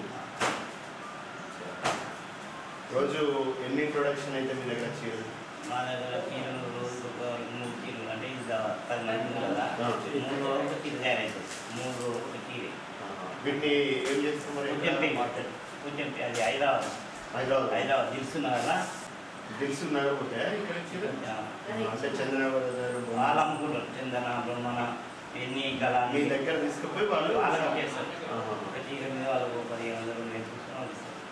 రోజు ఎన్ని ప్రొడక్షన్ అయితే మీ దగ్గర చీరలు మా దగ్గర చీరలు రోజు ఒక మూడు చీరలు అంటే ఇంకా పది మంది ఉన్నారు కదా ఆ. మూడు రోజులు ఒక చీర తయారవుతుంది మూడు రోజులు ఒక చీర వీటిని ఏం చేస్తాం మరి కొంచెం పే మాట్లాడు కొంచెం పే అది హైదరాబాద్ హైదరాబాద్ హైదరాబాద్ తెలుస్తున్నారా దిల్సు నగర్ పోతే ఇక్కడ చీర అంటే చంద్రనగర్ వాళ్ళు అమ్ముకుంటారు చందన బ్రహ్మణ ఎన్ని కళ మీ దగ్గర తీసుకుపోయి వాళ్ళు వాళ్ళకి చేస్తారు ఆహా. ఒక చీర మీద వాళ్ళకు పదిహేను వందలు నేర్చుకుని వాళ్ళు ఇస్తారు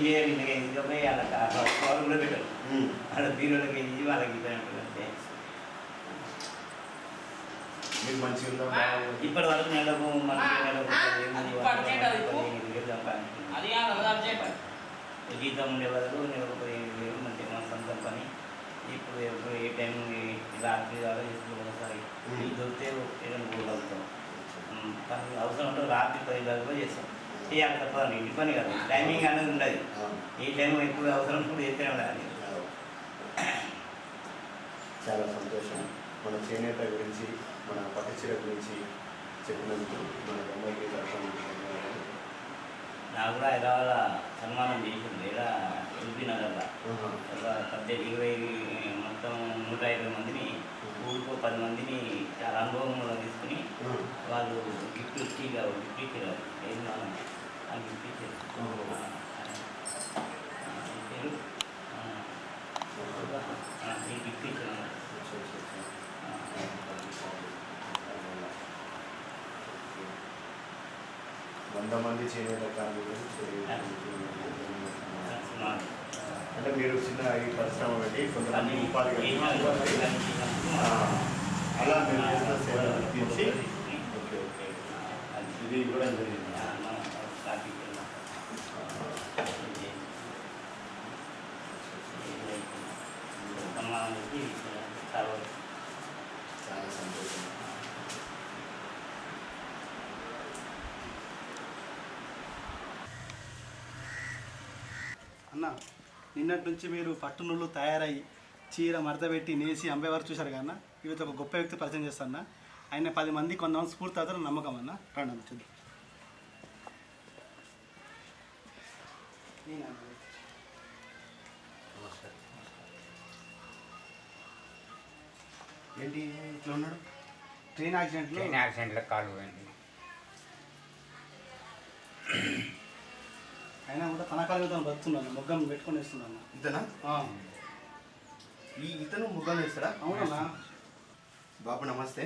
చేయరు ఇంకా తీసుకుపోయి వాళ్ళకి వాళ్ళు కూడా పెట్టరు వాళ్ళ బీరోలకి వెళ్ళి వాళ్ళకి ఇవ్వడం అంతే మీకు మంచిగా ఉందా బాగుందా? ఇప్పటి వరకు నెలకు మనకి నెలకు పదిహేను పదిహేను వేలు సంపాదించుకున్నాం. జీతం ఉండే వరకు నెలకు పదిహేను వేలు మంచి మన సొంతం పని ఇప్పుడు ఎప్పుడు ఏ టైం ఏ- రాత్రి కాదు ఎప్పుడు ఒకసారి ఈ దొరికితే ఏదైనా పోగలుగుతాం ఉమ్, పని అవసరం ఉంటే రాత్రి పది దాకా చేస్తాం చేయాలి తప్పదండి ఇంటి పని కాదు టైమింగ్ అనేది ఉండదు ఈ టైం ఎప్పుడు అవసరం ఇప్పుడు చేస్తూనే ఉండాలి చాలా సంతోషం మన చేనేత గురించి మన పట్టుచీర గురించి చెప్పినందుకు మన అమ్మాయికి తరఫున ధన్యవాదాలు. నాకు కూడా హైదరాబాద్ సన్మానం చేసింది ఇలా ఎల్బీ నగర్లో ఆహా. ఒక పద్దెనిమిది ఇరవై మొత్తం నూట ఇరవై మందిని ఊరికో పది మందిని చాలా అనుభవంలో తీసుకుని వాళ్ళు గిఫ్ట్ ఇచ్చి గిఫ్ట్ ఇచ్చారు ఏం మనం ఆ గిఫ్ట్ ఇచ్చారు ఓహో. ఆ, ఇచ్చారు ఆ, ఆ, ఈ గిఫ్ట్ ఇచ్చారు వంద మంది చేనేత కార్మికులు అంటే మీరు చిన్న ఈ పరిశ్రమ పెట్టి కొంతమంది ఉపాధి కల్పించారు. ఆ, అలా మీరు చేసిన సేవలు గుర్తించి ఓకే ఓకే ఇది కూడా జరిగింది చాలా సంతోషం అన్న నిన్నటి నుంచి మీరు పట్టునుళ్ళు తయారై చీర మడత పెట్టి నేసి అమ్మేవారు చూశారు కదా అన్న ఈరోజు ఒక గొప్ప వ్యక్తి పరిచయం చేస్తాను అన్న ఆయన పది మంది కొంతమంది స్ఫూర్తి అవుతారు నమ్మకం అన్న రండి అన్న చూద్దాం ఏంటి ఇట్లా ఉన్నాడు ట్రైన్ యాక్సిడెంట్లో ట్రైన్ యాక్సిడెంట్లో కాలు పోయింది అయినా కూడా తన కాలు తను బతున్నాను మొగ్గం పెట్టుకొని వేస్తున్నాను ఇతనా ఈ ఇతను ముగ్గురు వేస్తాడా అవునన్నా బాబు నమస్తే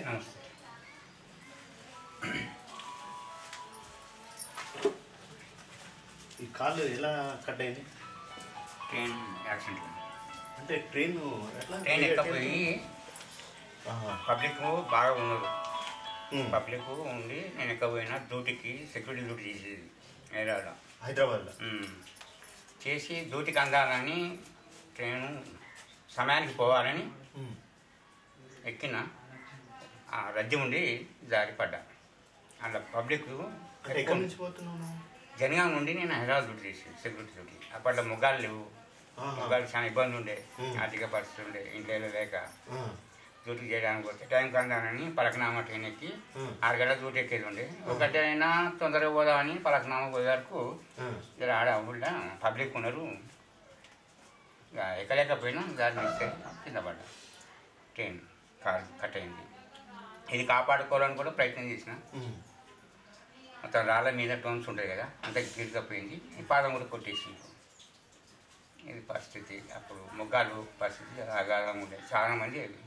ఈ కాలు ఎలా కట్ అయింది ట్రైన్ యాక్సిడెంట్ అంటే ట్రైన్ ఎట్లా ట్రైన్ ఎక్కపోయి పబ్లిక్ బాగా ఉన్నారు పబ్లిక్ ఉండి నేను ఎక్కకపోయినా డ్యూటీకి సెక్యూరిటీ డ్యూటీ చేసేది హైదరాబాద్లో హైదరాబాద్లో చేసి డ్యూటీకి అందాలని ట్రైన్ సమయానికి పోవాలని ఎక్కిన ఆ రద్దీ ఉండి జారిపడ్డా అలా పబ్లిక్ అంటే ఎక్కడి నుంచి పోతున్నావు నువ్వు? జనగాం నుండి నేను హైదరాబాద్ డ్యూటీ చేసి సెక్యూరిటీ డ్యూటీ అప్పట్లో ముగ్గాలు లేవు ఆహా. ముగ్గాలు చాలా ఇబ్బంది ఉండే ఆర్థిక పరిస్థితి ఉండే ఇంట్లో లేక డ్యూటీ చేయడానికి పోతే టైం కందానని పలకనామా ట్రైన్ ఎక్కి ఆరు గంటల డ్యూటీ ఎక్కేది ఉండే ఒకటైనా తొందరగా పోదామని పలకనామా పోయే వరకు జర ఆడ ఊళ్ళో పబ్లిక్ ఉన్నారు ఇక ఎక్కలేకపోయినా దారి మిస్తే కింద పడ్డా ట్రైన్ కారు కట్ అయింది ఇది కాపాడుకోవాలని కూడా ప్రయత్నం చేసిన మొత్తం రాళ్ళ మీద టోన్స్ ఉంటాయి కదా అంత గిరికపోయింది ఈ పాదం కూడా కొట్టేసి ఇది పరిస్థితి అప్పుడు మొగ్గాలు పరిస్థితి అగాధంగా ఉండేది చాలా మంది అది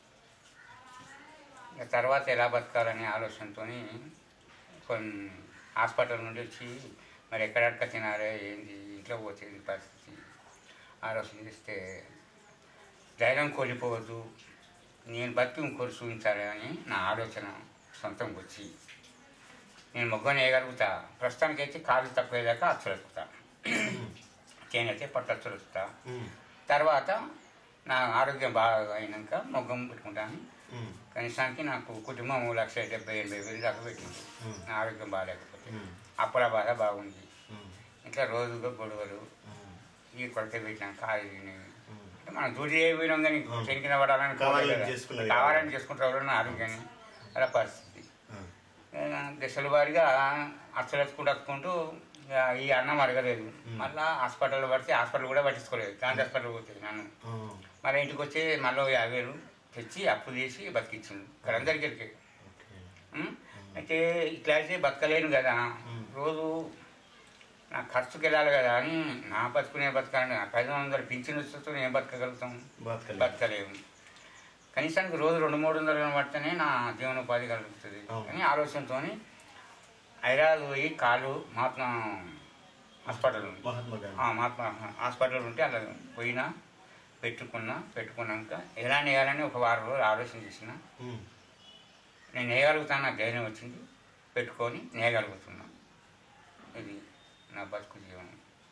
ఇక తర్వాత ఎలా బతకాలనే ఆలోచనతో కొన్ని హాస్పిటల్ నుండి వచ్చి మరి ఎక్కడెక్కడ తినారే ఏంది ఇంట్లో పోతుంది పరిస్థితి ఆలోచన చేస్తే ధైర్యం కోల్పోవద్దు నేను బతికి ఇంకోటి చూపించాలి అని నా ఆలోచన సొంతంగా వచ్చి నేను మొగ్గని వేయగలుగుతా ప్రస్తుతానికి అయితే కాలు తక్కువేదాకా అచ్చలుతా చేనైతే పట్టు అచ్చలుతా తర్వాత నా ఆరోగ్యం బాగా అయినాక మొగ్గం పెట్టుకుంటాను కనీసానికి నాకు కుటుంబం లక్ష డెబ్బై ఎనభై వేలు దాకా పెట్టింది నా ఆరోగ్యం బాగాలేకపోతే అప్పుల బాధ బాగుంది ఇట్లా రోజుగా గొడవలు ఈ కొరత పెట్టినాం కాలు తినేవి. అంటే మనం దూరి చేయకపోయినాం కానీ ట్రైన్ కింద పడాలని కావాలని కోరలేదు కదా. చేసుకున్నది కావాలని చేసుకుంటారు నా ఆరోగ్యాన్ని అలా పరిస్థితి దశల వారిగా అచ్చలెత్తుకుంటూ అత్తుకుంటూ ఇక ఈ అన్నం అడగలేదు మళ్ళీ హాస్పిటల్లో పడితే హాస్పిటల్ కూడా పట్టించుకోలేదు గాంధీ హాస్పిటల్ పోతే నన్ను మళ్ళీ ఇంటికి వచ్చి మళ్ళీ ఓ యాభై వేలు తెచ్చి అప్పు చేసి బతికించింది ఇక్కడ అందరికీ ఎరికే. ఉం? అయితే ఇట్లా అయితే బతకలేను కదా రోజు నా ఖర్చుకి వెళ్ళాలి కదా అని నా బతుకునే బతకాలని పది వందల పింఛన్ వస్తుందో నేను బతకగలుగుతాం బతకలేము. బతకలేము కనీసానికి రోజు రెండు మూడు వందలు పడితేనే నా జీవనోపాధి కలుగుతుంది అని ఆలోచనతో హైదరాబాద్ పోయి కాలు మహాత్మా హాస్పిటల్ ఉంది మహాత్మా గాంధీ ఆ, మహాత్మా హాస్పిటల్ ఉంటే అలా పోయినా పెట్టుకున్నా పెట్టుకున్నాక ఎలా వేయాలని ఒక వారం రోజులు ఆలోచన చేసిన ఉమ్. నేను వేయగలుగుతాను నాకు ధైర్యం వచ్చింది పెట్టుకొని నేయగలుగుతున్నా ఇది నా బతుకు జీవనం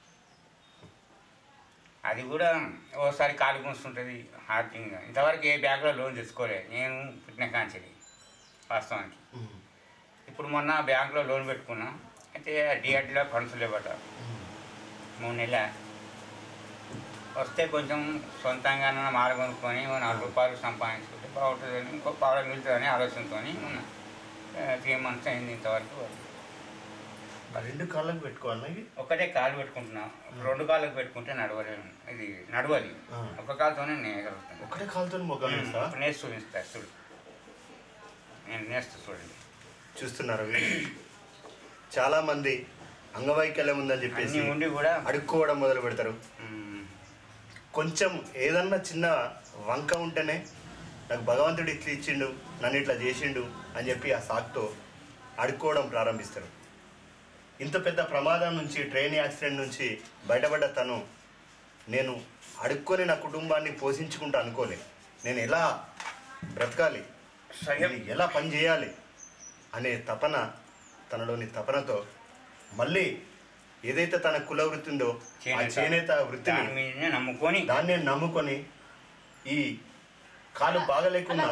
అది కూడా ఓసారి కాలు గుంస్తుంటుంది హార్టింగ్ ఇంతవరకు ఏ బ్యాంకులో లోన్ తెచ్చుకోలే నేను పుట్టిన కాంచెలి వాస్తవానికి ఇప్పుడు మొన్న బ్యాంకులో లోన్ పెట్టుకున్నా అయితే డిఆర్డీలో ఫండ్స్ లేవట మూడు నెలల వస్తే కొంచెం సొంతంగా మాల కొనుక్కొని ఓ నాలుగు రూపాయలు సంపాదించుకుంటే బాగుంటుందని ఇంకో పావుల మిగులుతుందని ఆలోచనతో ఉన్నా త్రీ మంత్స్ అయింది ఇంతవరకు రెండు కాళ్ళకు పెట్టుకోవాలి ఇవి ఒకటే కాలు పెట్టుకుంటున్నా రెండు కాళ్ళకు పెట్టుకుంటే నడవలేను ఇది నడవాలి ఆ. ఒక కాలుతోనే నేయగలుగుతాను ఒకటే కాలుతో మొగ్గలు ఉమ్, వేస్తావా? ఇప్పుడు నేస్తూ చూపిస్తా చూడు నేను నేస్తూ చూడండి చూస్తున్నారు వీళ్ళు. చాలా మంది అంగవైకల్యం ఉందని చెప్పేసి అన్నీ ఉండి కూడా అడుక్కోవడం మొదలు పెడతారు కొంచెం ఏదన్నా చిన్న వంక ఉంటేనే నాకు భగవంతుడు ఇట్లా ఇచ్చిండు నన్ను ఇట్లా చేసిండు అని చెప్పి ఆ సాకుతో అడుక్కోవడం ప్రారంభిస్తారు ఇంత పెద్ద ప్రమాదం నుంచి ట్రైన్ యాక్సిడెంట్ నుంచి బయటపడ్డ తను నేను అడుక్కొని నా కుటుంబాన్ని పోషించుకుంటా అనుకోలే నేను ఎలా బ్రతకాలి ఇది ఎలా పని చేయాలి అనే తపన తనలోని తపనతో మళ్ళీ ఏదైతే తన కుల వృత్తి ఉందో ఆ చేనేత. చేనేత దాని వృత్తిని మీదనే నమ్ముకొని దాన్నే నమ్ముకొని ఈ కాలు బాగలేకుండా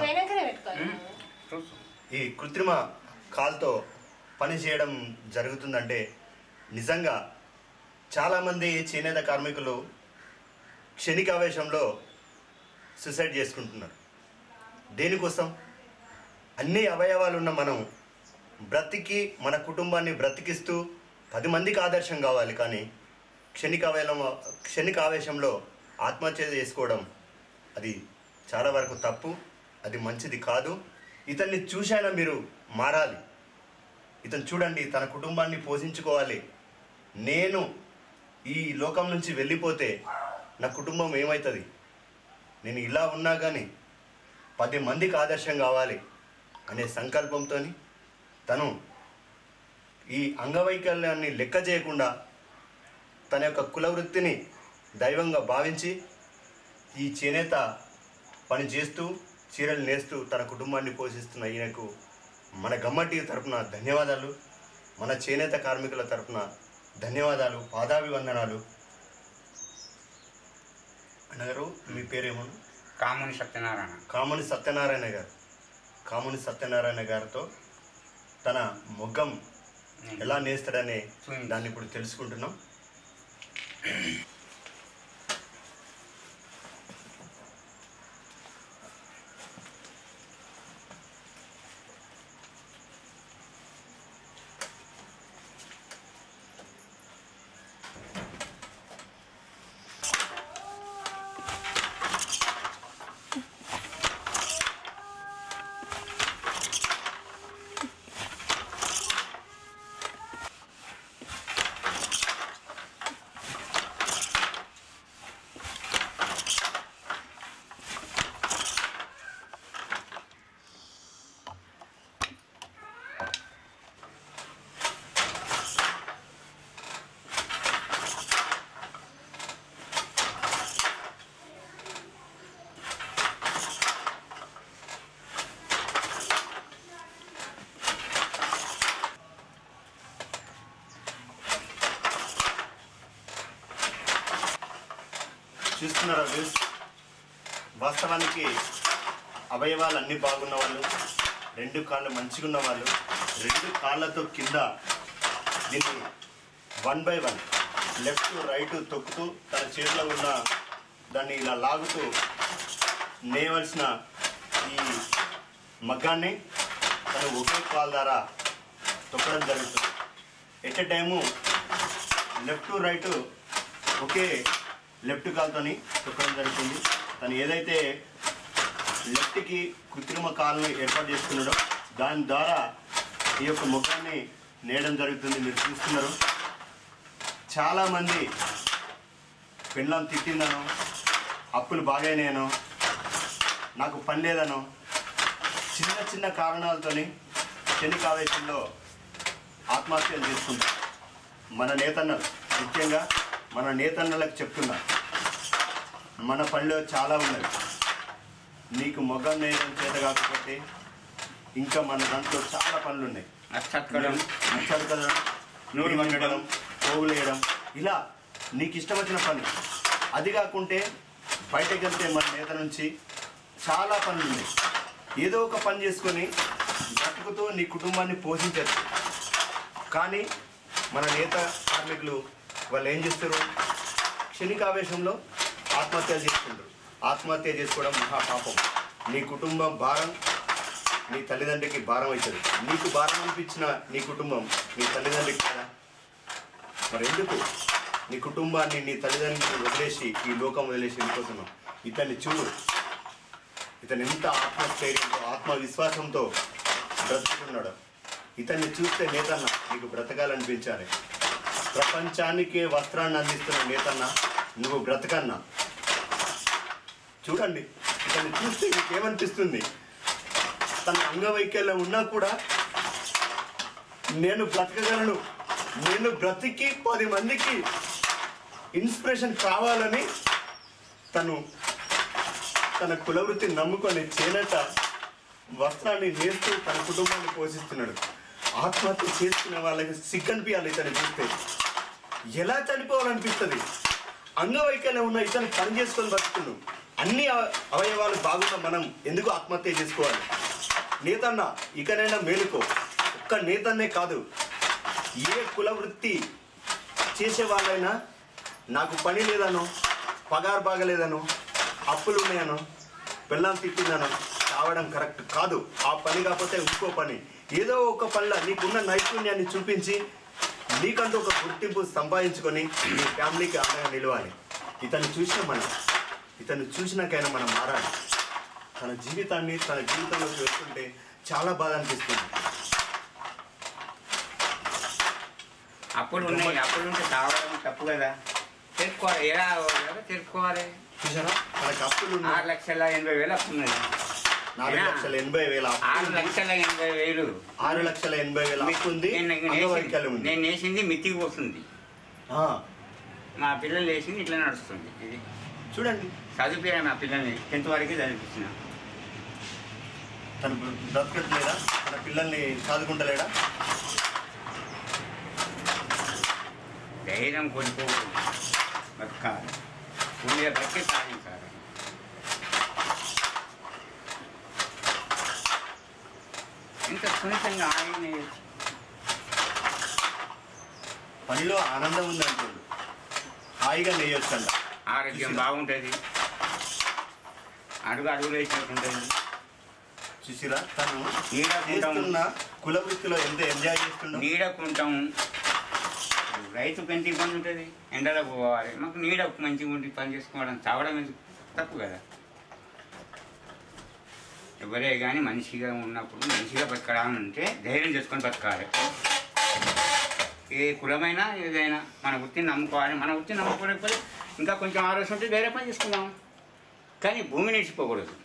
ఈ కృత్రిమ కాల్తో పని చేయడం జరుగుతుందంటే నిజంగా చాలామంది చేనేత కార్మికులు క్షణికావేశంలో సూసైడ్ చేసుకుంటున్నారు దేనికోసం అన్ని అవయవాలు ఉన్న మనం బ్రతికి మన కుటుంబాన్ని బ్రతికిస్తూ పది మందికి ఆదర్శం కావాలి కానీ క్షణికావేశం క్షణికావేశంలో ఆత్మహత్య చేసుకోవడం అది చాలా వరకు తప్పు అది మంచిది కాదు ఇతన్ని చూసైనా మీరు మారాలి ఇతను చూడండి తన కుటుంబాన్ని పోషించుకోవాలి నేను ఈ లోకం నుంచి వెళ్ళిపోతే నా కుటుంబం ఏమవుతుంది నేను ఇలా ఉన్నా కానీ పది మందికి ఆదర్శం కావాలి అనే సంకల్పంతో తను ఈ అంగవైకల్యాన్ని లెక్క చేయకుండా తన యొక్క కుల వృత్తిని దైవంగా భావించి ఈ చేనేత పని చేస్తూ చీరలు నేస్తూ తన కుటుంబాన్ని పోషిస్తున్న ఈయనకు మన గమ్మటి తరపున ధన్యవాదాలు మన చేనేత కార్మికుల తరపున ధన్యవాదాలు పాదాభివందనాలు అన్నగారు మీ పేరేమో కాముని సత్యనారాయణ కాముని సత్యనారాయణ గారు కాముని సత్యనారాయణ గారితో తన మొగ్గం ఎలా నేస్తాడనే దాన్ని ఇప్పుడు తెలుసుకుంటున్నాం చూస్తున్నారా వ్యూస్ వాస్తవానికి అవయవాలు అన్నీ బాగున్న వాళ్ళు రెండు కాళ్ళు మంచిగా ఉన్న వాళ్ళు రెండు కాళ్ళతో కింద దీన్ని one by one left right తొక్కుతూ తన చేతిలో ఉన్న దాన్ని ఇలా లాగుతూ నేయవలసిన ఈ మగ్గాన్ని తను ఒకే కాల్ ద్వారా తొక్కడం జరుగుతుంది at a time left right ఒకే లెఫ్ట్ కాల్తోని తొక్కడం జరుగుతుంది తను ఏదైతే లెఫ్ట్కి కృత్రిమ కాలుని ఏర్పాటు చేసుకున్నాడో దాని ద్వారా ఈ యొక్క ముఖాన్ని నేయడం జరుగుతుంది మీరు చూస్తున్నారు చాలామంది పెళ్ళం తిట్టిందనో అప్పులు బాగైనాయనో నాకు పని లేదనో చిన్న చిన్న కారణాలతోని క్షణికావేశంలో ఆత్మహత్యలు చేసుకుంటారు మన నేతన్నలు ముఖ్యంగా మన నేతన్నలకు చెప్తున్నా మన పనిలో చాలా ఉన్నది నీకు మొగ్గం నేయడం చేత కాకపోతే ఇంకా మన దాంట్లో చాలా పనులు ఉన్నాయి అచ్చక్కడం అచ్చడకడం నూనె వండడం పోగులు వేయడం ఇలా నీకు ఇష్టం వచ్చిన పని అది కాకుంటే బయటకు వెళ్తే మన నేత నుంచి చాలా పనులు ఉన్నాయి ఏదో ఒక పని చేసుకొని బ్రతుకుతూ నీ కుటుంబాన్ని పోషించచ్చు కానీ మన నేత కార్మికులు వాళ్ళు ఏం చేస్తారు క్షణికావేశంలో ఆత్మహత్యలు చేసుకుంటారు ఆత్మహత్య చేసుకోవడం మహాపాపం నీ కుటుంబం భారం నీ తల్లిదండ్రికి భారం అవుతుంది నీకు భారం అనిపించిన నీ కుటుంబం నీ తల్లిదండ్రికి కదా మరి ఎందుకు నీ కుటుంబాన్ని నీ తల్లిదండ్రులను వదిలేసి ఈ లోకం వదిలేసి వెళ్ళిపోతున్నావు ఇతన్ని చూడు ఇతను ఎంత ఆత్మస్థైర్యంతో ఆత్మవిశ్వాసంతో బ్రతుకుతున్నాడు ఇతన్ని చూస్తే నేతన్న నీకు బ్రతకాలనిపించాలి ప్రపంచానికే వస్త్రాన్ని అందిస్తున్న నేతన్న నువ్వు బ్రతకన్నా చూడండి ఇతన్ని చూస్తే నీకేమనిపిస్తుంది తన అంగవైకల్యం ఉన్నా కూడా నేను బ్రతకగలను నేను బ్రతికి పది మందికి ఇన్స్పిరేషన్ కావాలని తను తన కులవృత్తిని నమ్ముకొని చేనేత వస్త్రాన్ని నేస్తూ తన కుటుంబాన్ని పోషిస్తున్నాడు ఆత్మహత్య చేసుకునే వాళ్ళకి సిగ్గనిపించాలి ఇతను చూస్తే ఎలా చనిపోవాలనిపిస్తుంది అంగవైకల్యం ఉన్న ఇతను పని చేసుకొని బతుకున్నాడు అన్ని అవ- అవయవాలు బాగున్న మనం ఎందుకు ఆత్మహత్య చేసుకోవాలి నేతన్న ఇకనైనా మేలుకో ఒక్క నేతన్నే కాదు ఏ కుల వృత్తి చేసే వాళ్ళైనా నాకు పని లేదనో పగారు బాగలేదనో అప్పులు ఉన్నాయనో పిల్లలు తిట్టిందనో కావడం కరెక్ట్ కాదు ఆ పని కాకపోతే ఇంకో పని ఏదో ఒక పనిలో నీకున్న నైపుణ్యాన్ని చూపించి నీకంటూ ఒక గుర్తింపు సంపాదించుకొని నీ ఫ్యామిలీకి అండగా నిలవాలి ఇతన్ని చూసిన మనం ఇతన్ని చూసినాకైనా మనం మారాలి తన జీవితాన్ని తన జీవితంలోకి వెళ్తుంటే చాలా బాధ అనిపిస్తుంది అప్పులు ఉన్నాయి అప్పులు ఉంటే తాగడం తప్పు కదా తెలుసుకోవాలి ఎలా ఎలా తెలుసుకోవాలి చూసారా మనకు అప్పులు ఉన్నాయి. ఆరు లక్షల ఎనభై వేలు అప్పు ఉన్నది నాలుగు ఏనా? లక్షల ఎనభై వేల అప్పు ఆరు ఉంది. లక్షల ఎనభై వేలు ఆరు లక్షల ఎనభై వేల అప్పు ఉంది నేను అంగవైకల్యం నేసింది- ఉంది నేను వేసింది మితికి పోతుంది ఆ, మా పిల్లలు వేసింది ఇట్లా నడుస్తుంది ఇది చూడండి చదివిపోయా మా పిల్లల్ని టెన్త్ వరకు చదివించిన తను బ్ర- బ్రతకట్లేదా తన పిల్లల్ని చదువుకుంటలేడా ధైర్యం కోల్పోకూడదు బతకాలి ఉండే బతికే సాధించాలి ఇంత సున్నితంగా ఆయన పనిలో ఆనందం ఉంది అంటుంది హాయిగా నేయొచ్చంట ఆరోగ్యం బాగుంటుంది అడుగు అడుగులు వేసినట్టుంటుంది చూసిరా తను నీడకుంటాం చేస్తున్న కుల వృత్తిలో ఎంత ఎంజాయ్ చేస్తుండో నీడకుంటాం రైతుకు ఎంత ఇబ్బంది ఉంటుంది ఎండలో పోవాలి మాకు నీడ మంచిగా ఉండి పని చేసుకోవడం చావడం ఎందుకు తప్పు కదా ఎవరే కానీ మనిషిగా ఉన్నప్పుడు మనిషిగా బతకడాలని ఉంటే ధైర్యం చేసుకొని బతకాలి ఏ కులమైనా ఏదైనా మన వృత్తిని నమ్ముకోవాలి మన వృత్తిని నమ్ముకోలేకపోతే ఇంకా కొంచెం ఆలోచన ఉంటే వేరే పని చేసుకుందాం కానీ భూమి నిలిచిపోకూడదు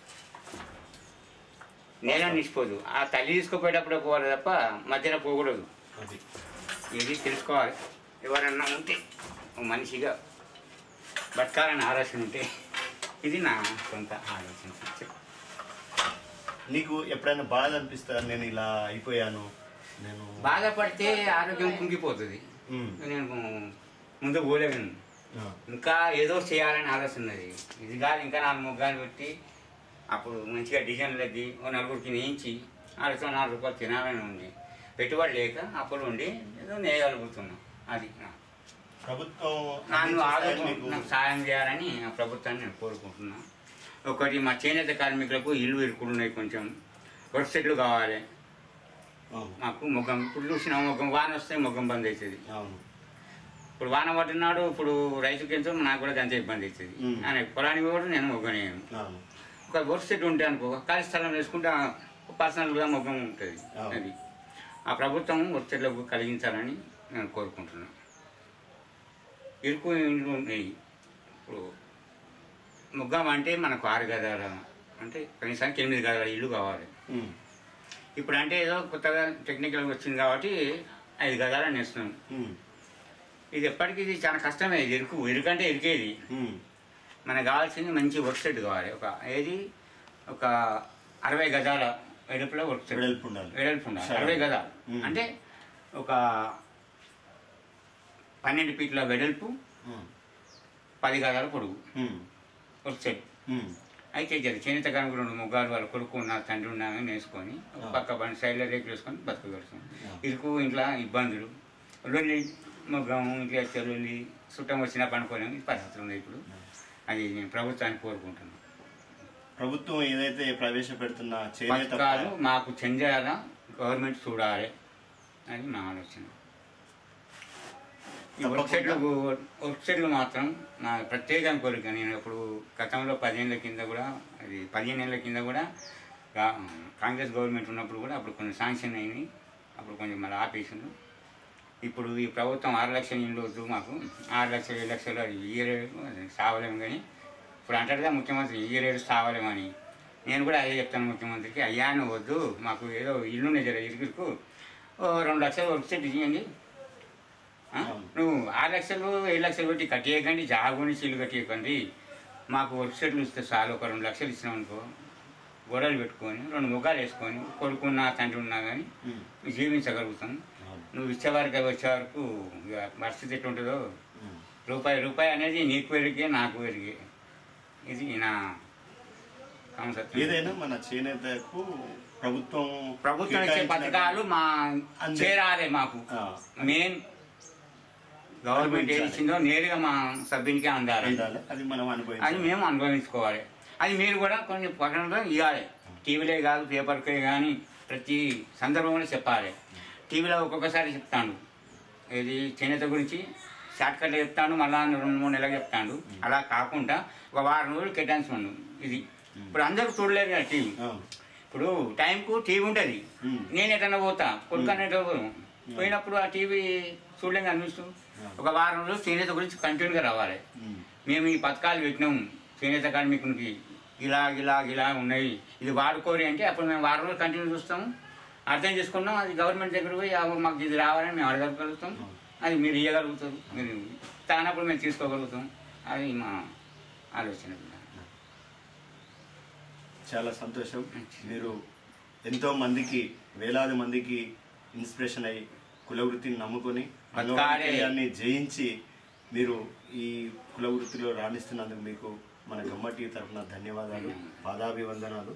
నేల నిలిచిపోదు ఆ తల్లి తీసుకుపోయేటప్పుడే పోవాలి తప్ప మధ్యలో పోకూడదు ఇది తెలుసుకోవాలి ఎవరన్నా ఉంటే ఓ మనిషిగా బతకాలని ఆలోచన ఉంటే ఇది నా సొంత ఆలోచన చెప్పు. నీకు ఎప్పుడైనా బాధ అనిపిస్తా నేను ఇలా అయిపోయాను నేను బాధపడితే ఆరోగ్యం కుంగిపోతుంది ఉమ్. నేను ముందు పోలేను ఆ. ఇంకా ఏదో చేయాలని ఆలోచన ఉన్నది ఇది కాదు ఇంకా నాలుగు ముగ్గాలు పెట్టి అప్పుడు మంచిగా డిజైన్లు అద్ది ఓ నలుగురికి నేయించి ఆలోచన నాలుగు రూపాయలు తినాలని ఉంది పెట్టుబడి లేక అప్పుడు ఉండి ఏదో నేయగలుగుతున్నాం అది నా- ప్రభుత్వం నన్ను అందించే సాయం ఆరోగ్యం మీకు నాకు సాయం చేయాలని ఆ ప్రభుత్వాన్ని నేను కోరుకుంటున్నాను ఒకటి మా చేనేత కార్మికులకు ఇల్లు ఇరుకులు ఉన్నాయి కొంచెం వర్క్ సెట్లు కావాలి అవును. మాకు మొగ్గం ఇప్పుడు చూసిన మొగ్గం వాన వస్తే మొగ్గం బంద్ అవుతుంది అవును ఇప్పుడు వాన పట్టినాడు ఇప్పుడు రైతుకి ఎంతో నాకు కూడా అంతే ఇబ్బంది అవుతుంది మ్మ్. ఆయన పొలానికి కూడా నేను మొగ్గనేయను అవును ఒక వర్క్ సెట్ ఉంటే అనుకో ఖాళీ స్థలం వేసుకుంటే పర్సనల్గా మొగ్గం ఉంటుంది అవును. అది ఆ ప్రభుత్వం వర్క్ సెట్లకు కలిగించాలని నేను కోరుకుంటున్నాను ఇరుకు ఇండ్లు ఉన్నాయి ఇప్పుడు ముగ్గం అంటే మనకు ఆరు గదాల అంటే కనీసానికి ఎనిమిది గదాల ఇల్లు కావాలి ఉమ్. ఇప్పుడు అంటే ఏదో కొత్తగా టెక్నికల్ వచ్చింది కాబట్టి ఐదు గదాలు నేస్తున్నాం ఉమ్. ఇది ఎప్పటికీ ఇది చాలా కష్టమే ఇది ఇరుకు ఇరుకంటే ఇరికేది మనకు కావాల్సింది మంచి వర్క్ సెట్ కావాలి ఒక ఏది ఒక అరవై గజాల వెడల్పులో వర్క్ సెట్ వెడల్పు ఉండాలి. వెడల్పు ఉండాలి సరే. అరవై గజాలు మ్మ్. అంటే ఒక పన్నెండు ఫీట్ల వెడల్పు పది గజాల పొడుగు వర్క్ సెట్ అయితే జరి చేనేత కనుక రెండు ముగ్గాలు వాళ్ళ కొడుకు ఉన్న తండ్రి ఉన్నామని నేర్చుకొని ఒక పక్క బండి సైడ్లో రేకులు వేసుకొని బతకగలుగుతాం ఇరుకు ఇంట్లో ఇబ్బందులు లొల్లి మొగ్గం ఇంట్లో చెల్లుల్లి చుట్టం వచ్చినా పనుకోలేము ఈ పరిస్థితులు ఉన్నాయి ఇప్పుడు అది నేను ప్రభుత్వాన్ని కోరుకుంటున్నాను ప్రభుత్వం ఏదైతే ప్రవేశపెడుతున్న చేనేత పథకాలు మాకు చెందాలా గవర్నమెంట్ చూడాలి అని నా ఆలోచన ఈ వెబ్సైట్లు వెబ్సైట్లు మాత్రం నా ప్రత్యేక కోరిక నేను ఇప్పుడు గతంలో పదిహేనుల కింద కూడా అది పదిహేను ఏళ్ళ కింద కూడా గా- కాంగ్రెస్ గవర్నమెంట్ ఉన్నప్పుడు కూడా అప్పుడు కొన్ని శాంక్షన్ అయినాయి అప్పుడు కొంచెం మళ్ళీ ఆపేసిండు ఇప్పుడు ఈ ప్రభుత్వం ఆరు లక్షల ఇల్లు వద్దు మాకు ఆరు లక్షలు ఏడు లక్షలు అది ఇయ్యలేరు అది సావలేము కానీ ఇప్పుడు అంటారుగా ముఖ్యమంత్రి ఇయ్యలేరు సావలేమని నేను కూడా అదే చెప్తాను ముఖ్యమంత్రికి అయ్యా నువ్వు వద్దు మాకు ఏదో ఇల్లు జర ఇరుకు ఓ రెండు లక్షలు వర్క్ సెట్ ఇవ్వండి ఆ? నువ్వు ఆరు లక్షలు ఏడు లక్షలు పెట్టి కట్టేయకండి జాగుని సీలు కట్టేయకండి మాకు వర్క్ సెట్లు ఇస్తే చాలు ఒక రెండు లక్షలు ఇచ్చినాం అనుకో గొడవలు పెట్టుకొని రెండు ముఖాలు వేసుకొని కొడుకున్నా తండ్రి ఉన్నా కానీ జీవించగలుగుతాం నువ్వు ఇచ్చే వరకు వచ్చే వరకు ఇక పరిస్థితి ఎట్లుంటుందో రూపాయి రూపాయి అనేది నీకు పెరిగే నాకు పెరిగే ఇది నా కాన్సెప్ట్ ఏదైనా మన చేనేతకు ప్రభుత్వం ప్రభుత్వం ఇచ్చే కేటాయించిన- పథకాలు మా అందే. చేరాలి మాకు మెయిన్ గవర్నమెంట్ ఏది ఇచ్చిందో నేరుగా మా సభ్యునికి అందాలి అందాలి. అది మనం అది అనుభవించాలి మేము అనుభవించుకోవాలి అది మీరు కూడా కొన్ని ప్రకటనలో ఇవ్వాలి టీవీలే కాదు పేపర్కే కానీ ప్రతి సందర్భంలో చెప్పాలి టీవీలో ఒక్కొక్కసారి చెప్తాను ఇది చేనేత గురించి షార్ట్కట్లో చెప్తాను మళ్ళా రెండు మూడు నెలలు చెప్తాను అలా కాకుండా ఒక వారం రోజులు కేటాయించమను ఇది ఇప్పుడు అందరూ చూడలేరు కదా టీవీ ఇప్పుడు టైంకు టీవీ ఉంటుంది నేను ఎటన్నా పోతా కొడుకు అనేటో పోయినప్పుడు ఆ టీవీ చూడలేం అనిపిస్తూ ఒక వారం రోజులు చేనేత గురించి కంటిన్యూగా రావాలి మేము ఈ పథకాలు పెట్టినాం చేనేత కార్మికునికి ఇలా ఇలా ఇలా ఉన్నాయి ఇది వాడుకోరి అంటే అప్పుడు మేము వారం రోజులు కంటిన్యూ చూస్తాము అర్థం చేసుకున్నాం అది గవర్నమెంట్ దగ్గర పోయి "ఆ, మాకు ఇది రావాలని మేము అడగగలుగుతాం అది మీరు ఇవ్వగలుగుతారు మీరు తానప్పుడు మేము తీసుకోగలుగుతాం అది మా ఆలోచన చాలా సంతోషం మీరు ఎంతో మందికి వేలాది మందికి ఇన్స్పిరేషన్ అయ్యి కుల వృత్తిని నమ్ముకొని అంగవైకల్యాన్ని జయించి మీరు ఈ కుల వృత్తిలో రాణిస్తున్నందుకు మీకు మన గమ్మటి తరఫున ధన్యవాదాలు పాదాభివందనాలు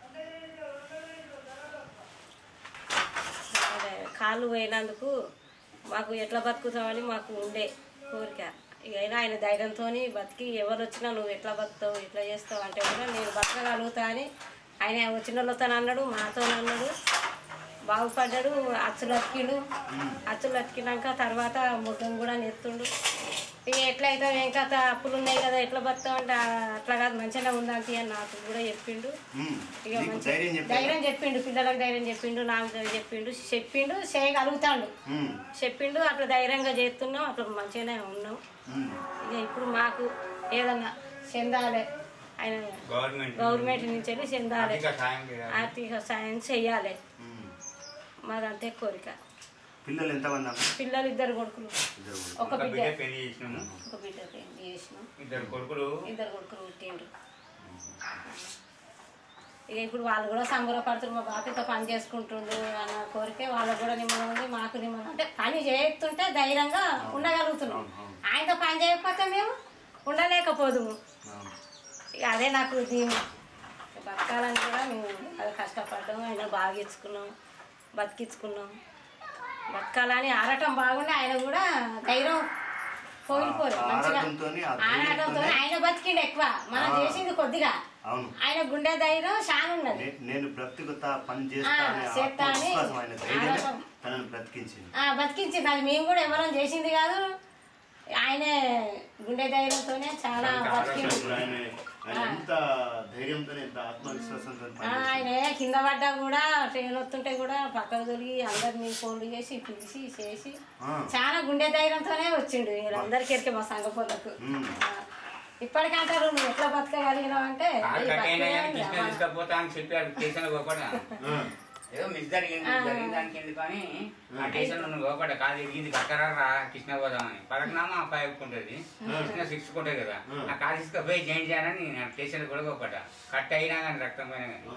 అదే కాళ్ళు పోయినందుకు మాకు ఎట్లా బతుకుతామని మాకు ఉండే కోరిక ఇక అయినా ఆయన ధైర్యంతో బతికి ఎవరు వచ్చినా నువ్వు ఎట్లా బతుకుతావు ఎట్లా చేస్తావు అంటే కూడా నేను బతకగలుగుతా అని ఆయన వచ్చిన వాళ్ళతో అన్నాడు మాతో అన్నాడు బాగుపడ్డాడు అచ్చులు అతికిండు అచ్చులు అతికినాక తర్వాత ముఖం కూడా నెత్తుండు ఇక ఎట్లయితే ఏం కథ అప్పులు ఉన్నాయి కదా ఎట్లా బతావు అంటే "ఆ, అట్లా కాదు మంచిగా ఉందాంతి అని నాకు కూడా చెప్పిండు ఇక నీకు మంచి- ధైర్యం చెప్పాడా? ధైర్యం చెప్పిండు పిల్లలకు ధైర్యం చెప్పిండు నాకు ధైర్యం చెప్పిండు చెప్పిండు చేయగలుగుతాడు మ్మ్. చెప్పిండు అట్లా ధైర్యంగా చేస్తున్నాం అట్లా మంచిగానే ఉన్నాం మ్మ్. ఇక ఇప్పుడు మాకు ఏదన్నా చెందాలి ఆయన గవర్నమెంట్ గవర్నమెంట్ నుంచి వెళ్ళి చెందాలి ఆర్థిక సాయం చేయాలి. ఆర్థిక సాయం చెయ్యాలి మ్మ్. మాదంతే కోరిక పిల్లలు ఎంతమంది అమ్మ? పిల్లలు ఇద్దరు కొడుకులు ఇద్దరు కొడుకులు. ఒక ఒక బిడ్డ బిడ్డ పెళ్లి చేసినాము ఒక బిడ్డ పెళ్లి చేసినాం ఇద్దరు కొడుకులు ఇద్దరు కొడుకులు పుట్టిండ్రు ఇక ఇప్పుడు వాళ్ళు కూడా సంబరపడుతున్నారు మా బాపతో పని చేసుకుంటుండ్రు అన్న కోరికే వాళ్ళకు కూడా నిమ్మలం ఉంది మాకు నిమ్మలం అంటే పని చేస్తుంటే ధైర్యంగా ఉండగలుగుతున్నాం ఆయనతో పని చేయకపోతే మేము ఉండలేకపోదుము ఇక అదే నాకు దీని బతకాలని కూడా మేము అది కష్టపడ్డాం ఆయన బాగా ఇచ్చుకున్నాం బతికించుకున్నాం బతకాలని ఆడటం బాగుండే ఆయన కూడా ధైర్యం కోల్పోరు ఆ మంచిగా ఆరాటంతోని, ఆ ఆడటంతో ధైర్యంతోనే- ఆయన బతికిండు ఎక్కువ మనం ఆ. చేసింది కొద్దిగా అవును ఆయన గుండె ధైర్యం చాలా ఉన్నది నే- నేను బ్రతుకుతా పని చేస్తా ఆ, అనే చేస్తా అని ఆత్మవిశ్వాసం ఆయన ధైర్యమే ఆరాటం. తనను బ్రతికించింది ఆ, బతికించింది అది మేము కూడా ఎవరం చేసింది కాదు ఆయనే గుండె ధైర్యంతోనే చాలా బతికిండు ఇప్పుడు ఆయన ఆయన ఎంత ధైర్యంతో ఎంత ఆత్మవిశ్వాసంతో ఆ, ఆయన కింద పడ్డా కూడా ట్రైన్ వస్తుంటే కూడా పక్కకు తొలిగి అందరినీ ఫోన్లు చేసి పిలిచి చేసి ఆ. చాలా గుండె ధైర్యంతోనే వచ్చిండు వీళ్ళందరికీ ఎరికే మా సంఘ పొలకు మ్మ్. ఇప్పటికంటారు నువ్వు ఎట్లా బతకగలిగినావు అంటే ఆ "ఈ కట్టైనా బతికే కానీ ఉంది కృష్ణ అమ్మ." తీసుకపోతా అని చెప్పి అది స్టేషన్ పోకుండా ఆ. ఏదో మిస్ జరిగింది ఆ. జరిగిన దానికి ఎందుకు అని ఆ స్టేషన్ నువ్వు ఒకటి కాదు ఎరిగింది కక్కరా రా కృష్ణ పోదాం అని పలకనామా అబ్బాయి ఒప్పుకుంటుంది కృష్ణ సిక్స్ ఉంటుంది కదా ఆ కార్ తీసుకుపోయి జాయిన్ చేయాలని నేను స్టేషన్ కూడా ఒకట కట్ అయినా కానీ రక్తం పోయినా కానీ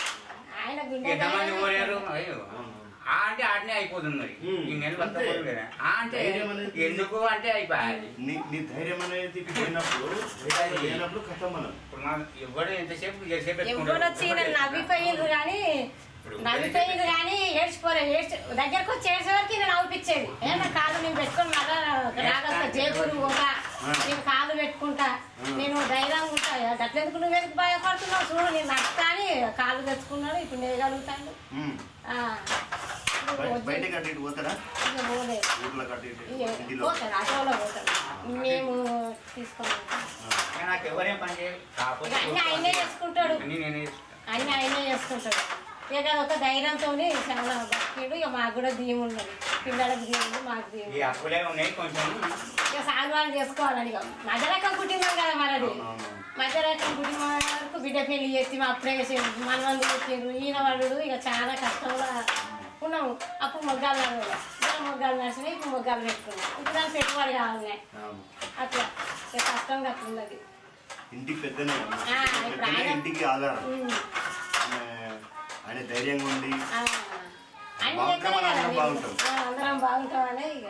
ఆయన గుండె ఎంతమంది పోయారు అయ్యో ఆ అంటే ఆటనే అయిపోతుంది మరి ఈ నెల మొత్తం పోదు కదా ఆ అంటే ధైర్యం అనేది- ఎందుకు అంటే అయిపోయాలి నీ నీ ధైర్యం అనేది పోయినప్పుడు లేనప్పుడు కథ మనం ఇప్పుడు మనం ఎవడు ఎంతసేపు ఎంతసేపు ఎవరు వచ్చి నన్ను నవ్విపోయింది కానీ నవ్విపోయింది కానీ ఏడ్చిపోలేదు ఏడ్చి దగ్గరకు వచ్చి ఏడ్చే వరకు నేను నవ్విపించేది ఏమన్నా కాదు నేను పెట్టుకుని మళ్ళా రాగలుగుతా జేబురు ఒక నేను కాలు పెట్టుకుంటా నేను ధైర్యంగా ఉంటా అట్లెందుకు నువ్వు ఎందుకు భయపడుతున్నావు చూడు నేను నడుస్తా అని కాలు తెచ్చుకున్నాడు ఇప్పుడు నేయగలుగుతాను ఉమ్. ఆ, ఇప్పుడు బయ- వద్దు. బయటకి అటు ఇటు పోతారా ఇక పోలేదు ఊర్లో కట్టు ఇటు ఇక ఇంటిలో పోతాడు ఆటోలో పోతాడు మేము తీసుకొని వెళ్తాం. నాకు ఎవరేం పని చేయాలి కాకపోతే ఇక అన్ని ఆయనే చేసుకుంటాడు అన్ని నేనే అన్ని ఆయనే చేసుకుంటాడు ఇక ఒక ధైర్యంతో చాలా బతికిడు ఇక మాకు కూడా దీము ఉన్నది పిల్లలకు దీముంది మాకు దీము ఈ అప్పులే ఉన్నాయి కొంచెం ఇక సాగుబాటు చేసుకోవాలని ఇక మధ్యరకం కుటుంబం కదా మనది మధ్యరకం కుటుంబం వరకు బిడ్డ పెళ్లి చేసి మా అప్పుడే చేసి మనవంది పెట్టిండ్రు ఈయన వాడు ఇక చాలా కష్టంలో ఉన్నాము అప్పుడు మొగ్గాలు నడవలే ఇద్దరు మొగ్గాలు నడిచినాయి ఇప్పుడు మొగ్గాలు పెట్టుకున్నాం ఇప్పుడు దానికి పెట్టుబడి కావాలి అవును. అట్లా ఇక కష్టంగా అట్లా ఉన్నది ఇంటికి పెద్దనే అమ్మ. ఆ, ఇప్పుడు పెద్దనే ఆయన- ఇంటికి ఆధారం ఉమ్. ఆయన- ఆయన ధైర్యంగా ఉండి ఆ, అన్ని బాగుంటే దగ్గరే మనం కదా అందరం మేము. బాగుంటాం. ఆ, అందరం బాగుంటామనే ఇక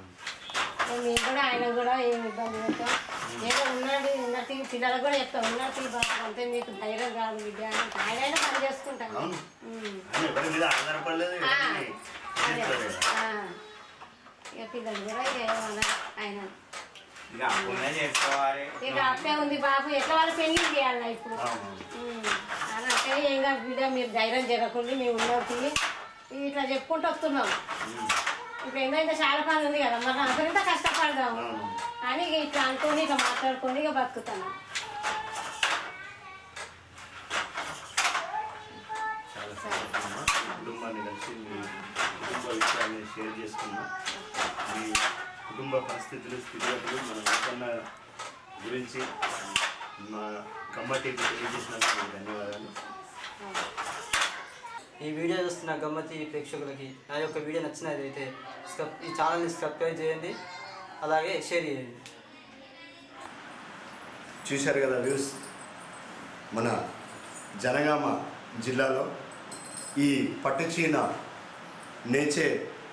ఇక మీకు కూడా ఆయన కూడా ఏమి ఇబ్బంది పెట్టాం ఏదో ఉన్నాడు ఉన్నట్టు పిల్లలకు కూడా చెప్తాం ఉన్నట్టు బాబు అంతే మీకు ధైర్యం కాదు విద్య అని ఆయన అయినా పని చేసుకుంటాను అవును. ఉమ్. ఆయన ఎవరి మీద ఆధారపడలేదు ఆ, ఎవరిని అదే. చేస్తలేదు. ఆ. ఇక పిల్లలు కూడా ఇక ఏమన్నా ఆయన ఇక అప్పులే చేసుకోవాలి ఇక అట్లే ఉంది బాబు ఎట్లా వాళ్ళు పెళ్లి చేయాలి ఇప్పుడు ఉమ్. అని అంటే ఏం కాదు బిడ్డ మీరు ధైర్యం జరగకుండా మేము ఉన్నది ఇట్లా చెప్పుకుంటూ వస్తున్నాం ఇప్పుడు ఏంటంటే చాలా పని ఉంది కదా మరి నాకు ఇంత కష్టపడదాము అని ఇక ఇట్లా అనుకొని ఇట్లా మాట్లాడుకొని ఇక బతుకుతాను చాలా సంతోషం అమ్మా. కుటుంబాన్ని కలిసి మీ కుటుంబ విషయాన్ని షేర్ చేసుకున్నాం మీ కుటుంబ పరిస్థితులు స్థితిగతులు మన వెంకన్న గురించి మా కమ్మటికి తెలియజేసినందుకు మీకు ధన్యవాదాలు ఈ వీడియో చూస్తున్న గమ్మతి ప్రేక్షకులకి నా యొక్క వీడియో నచ్చినట్లయితే సబ్- ఈ ఛానల్ని సబ్స్క్రైబ్ చేయండి అలాగే షేర్ చేయండి చూశారు కదా వ్యూస్ మన జనగామ జిల్లాలో ఈ పట్టుచీన నేచే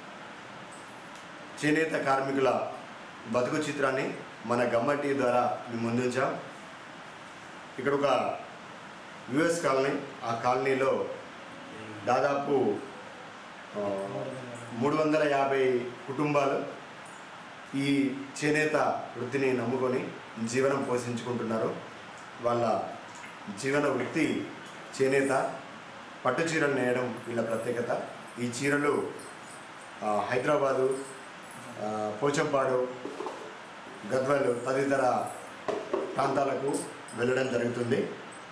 చేనేత కార్మికుల బతుకు చిత్రాన్ని మన గమ్మటి ద్వారా మేము ముందుంచాం ఇక్కడ ఒక యుఎస్ కాలనీ ఆ కాలనీలో దాదాపు ఆ, మూడు వందల యాభై కుటుంబాలు ఈ చేనేత వృత్తిని నమ్ముకొని జీవనం పోషించుకుంటున్నారు వాళ్ళ జీవన వృత్తి చేనేత పట్టు చీరలు నేయడం వీళ్ళ ప్రత్యేకత ఈ చీరలు ఆ, హైదరాబాదు ఆ, పోచంపాడు గద్వాలు తదితర ప్రాంతాలకు వెళ్ళడం జరుగుతుంది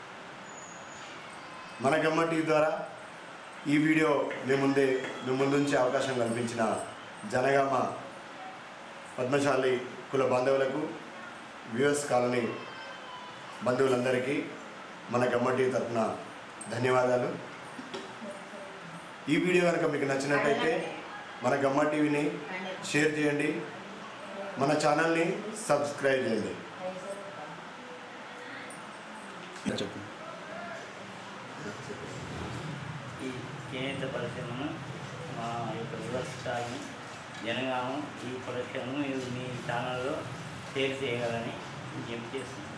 మన గమ్మ టీవీ ద్వారా ఈ వీడియో మీ ముందే మీ ముందుంచే అవకాశం కల్పించిన జనగామ పద్మశాలి కుల బాంధవులకు వ్యూఎస్ కాలనీ బంధువులందరికీ మన గమ్మ టీవీ తరఫున ధన్యవాదాలు ఈ వీడియో కనుక మీకు నచ్చినట్టయితే మన గమ్మ టీవీని షేర్ చేయండి మన ఛానల్ని సబ్స్క్రైబ్ చేయండి చెప్పు ఈ చేనేత పరిశ్రమను మా యొక్క వ్యవస్థని జనగాము ఈ పరిశ్రమను మీరు మీ ఛానల్లో షేర్ చేయగలని విజ్ఞప్తి చేస్తున్నాను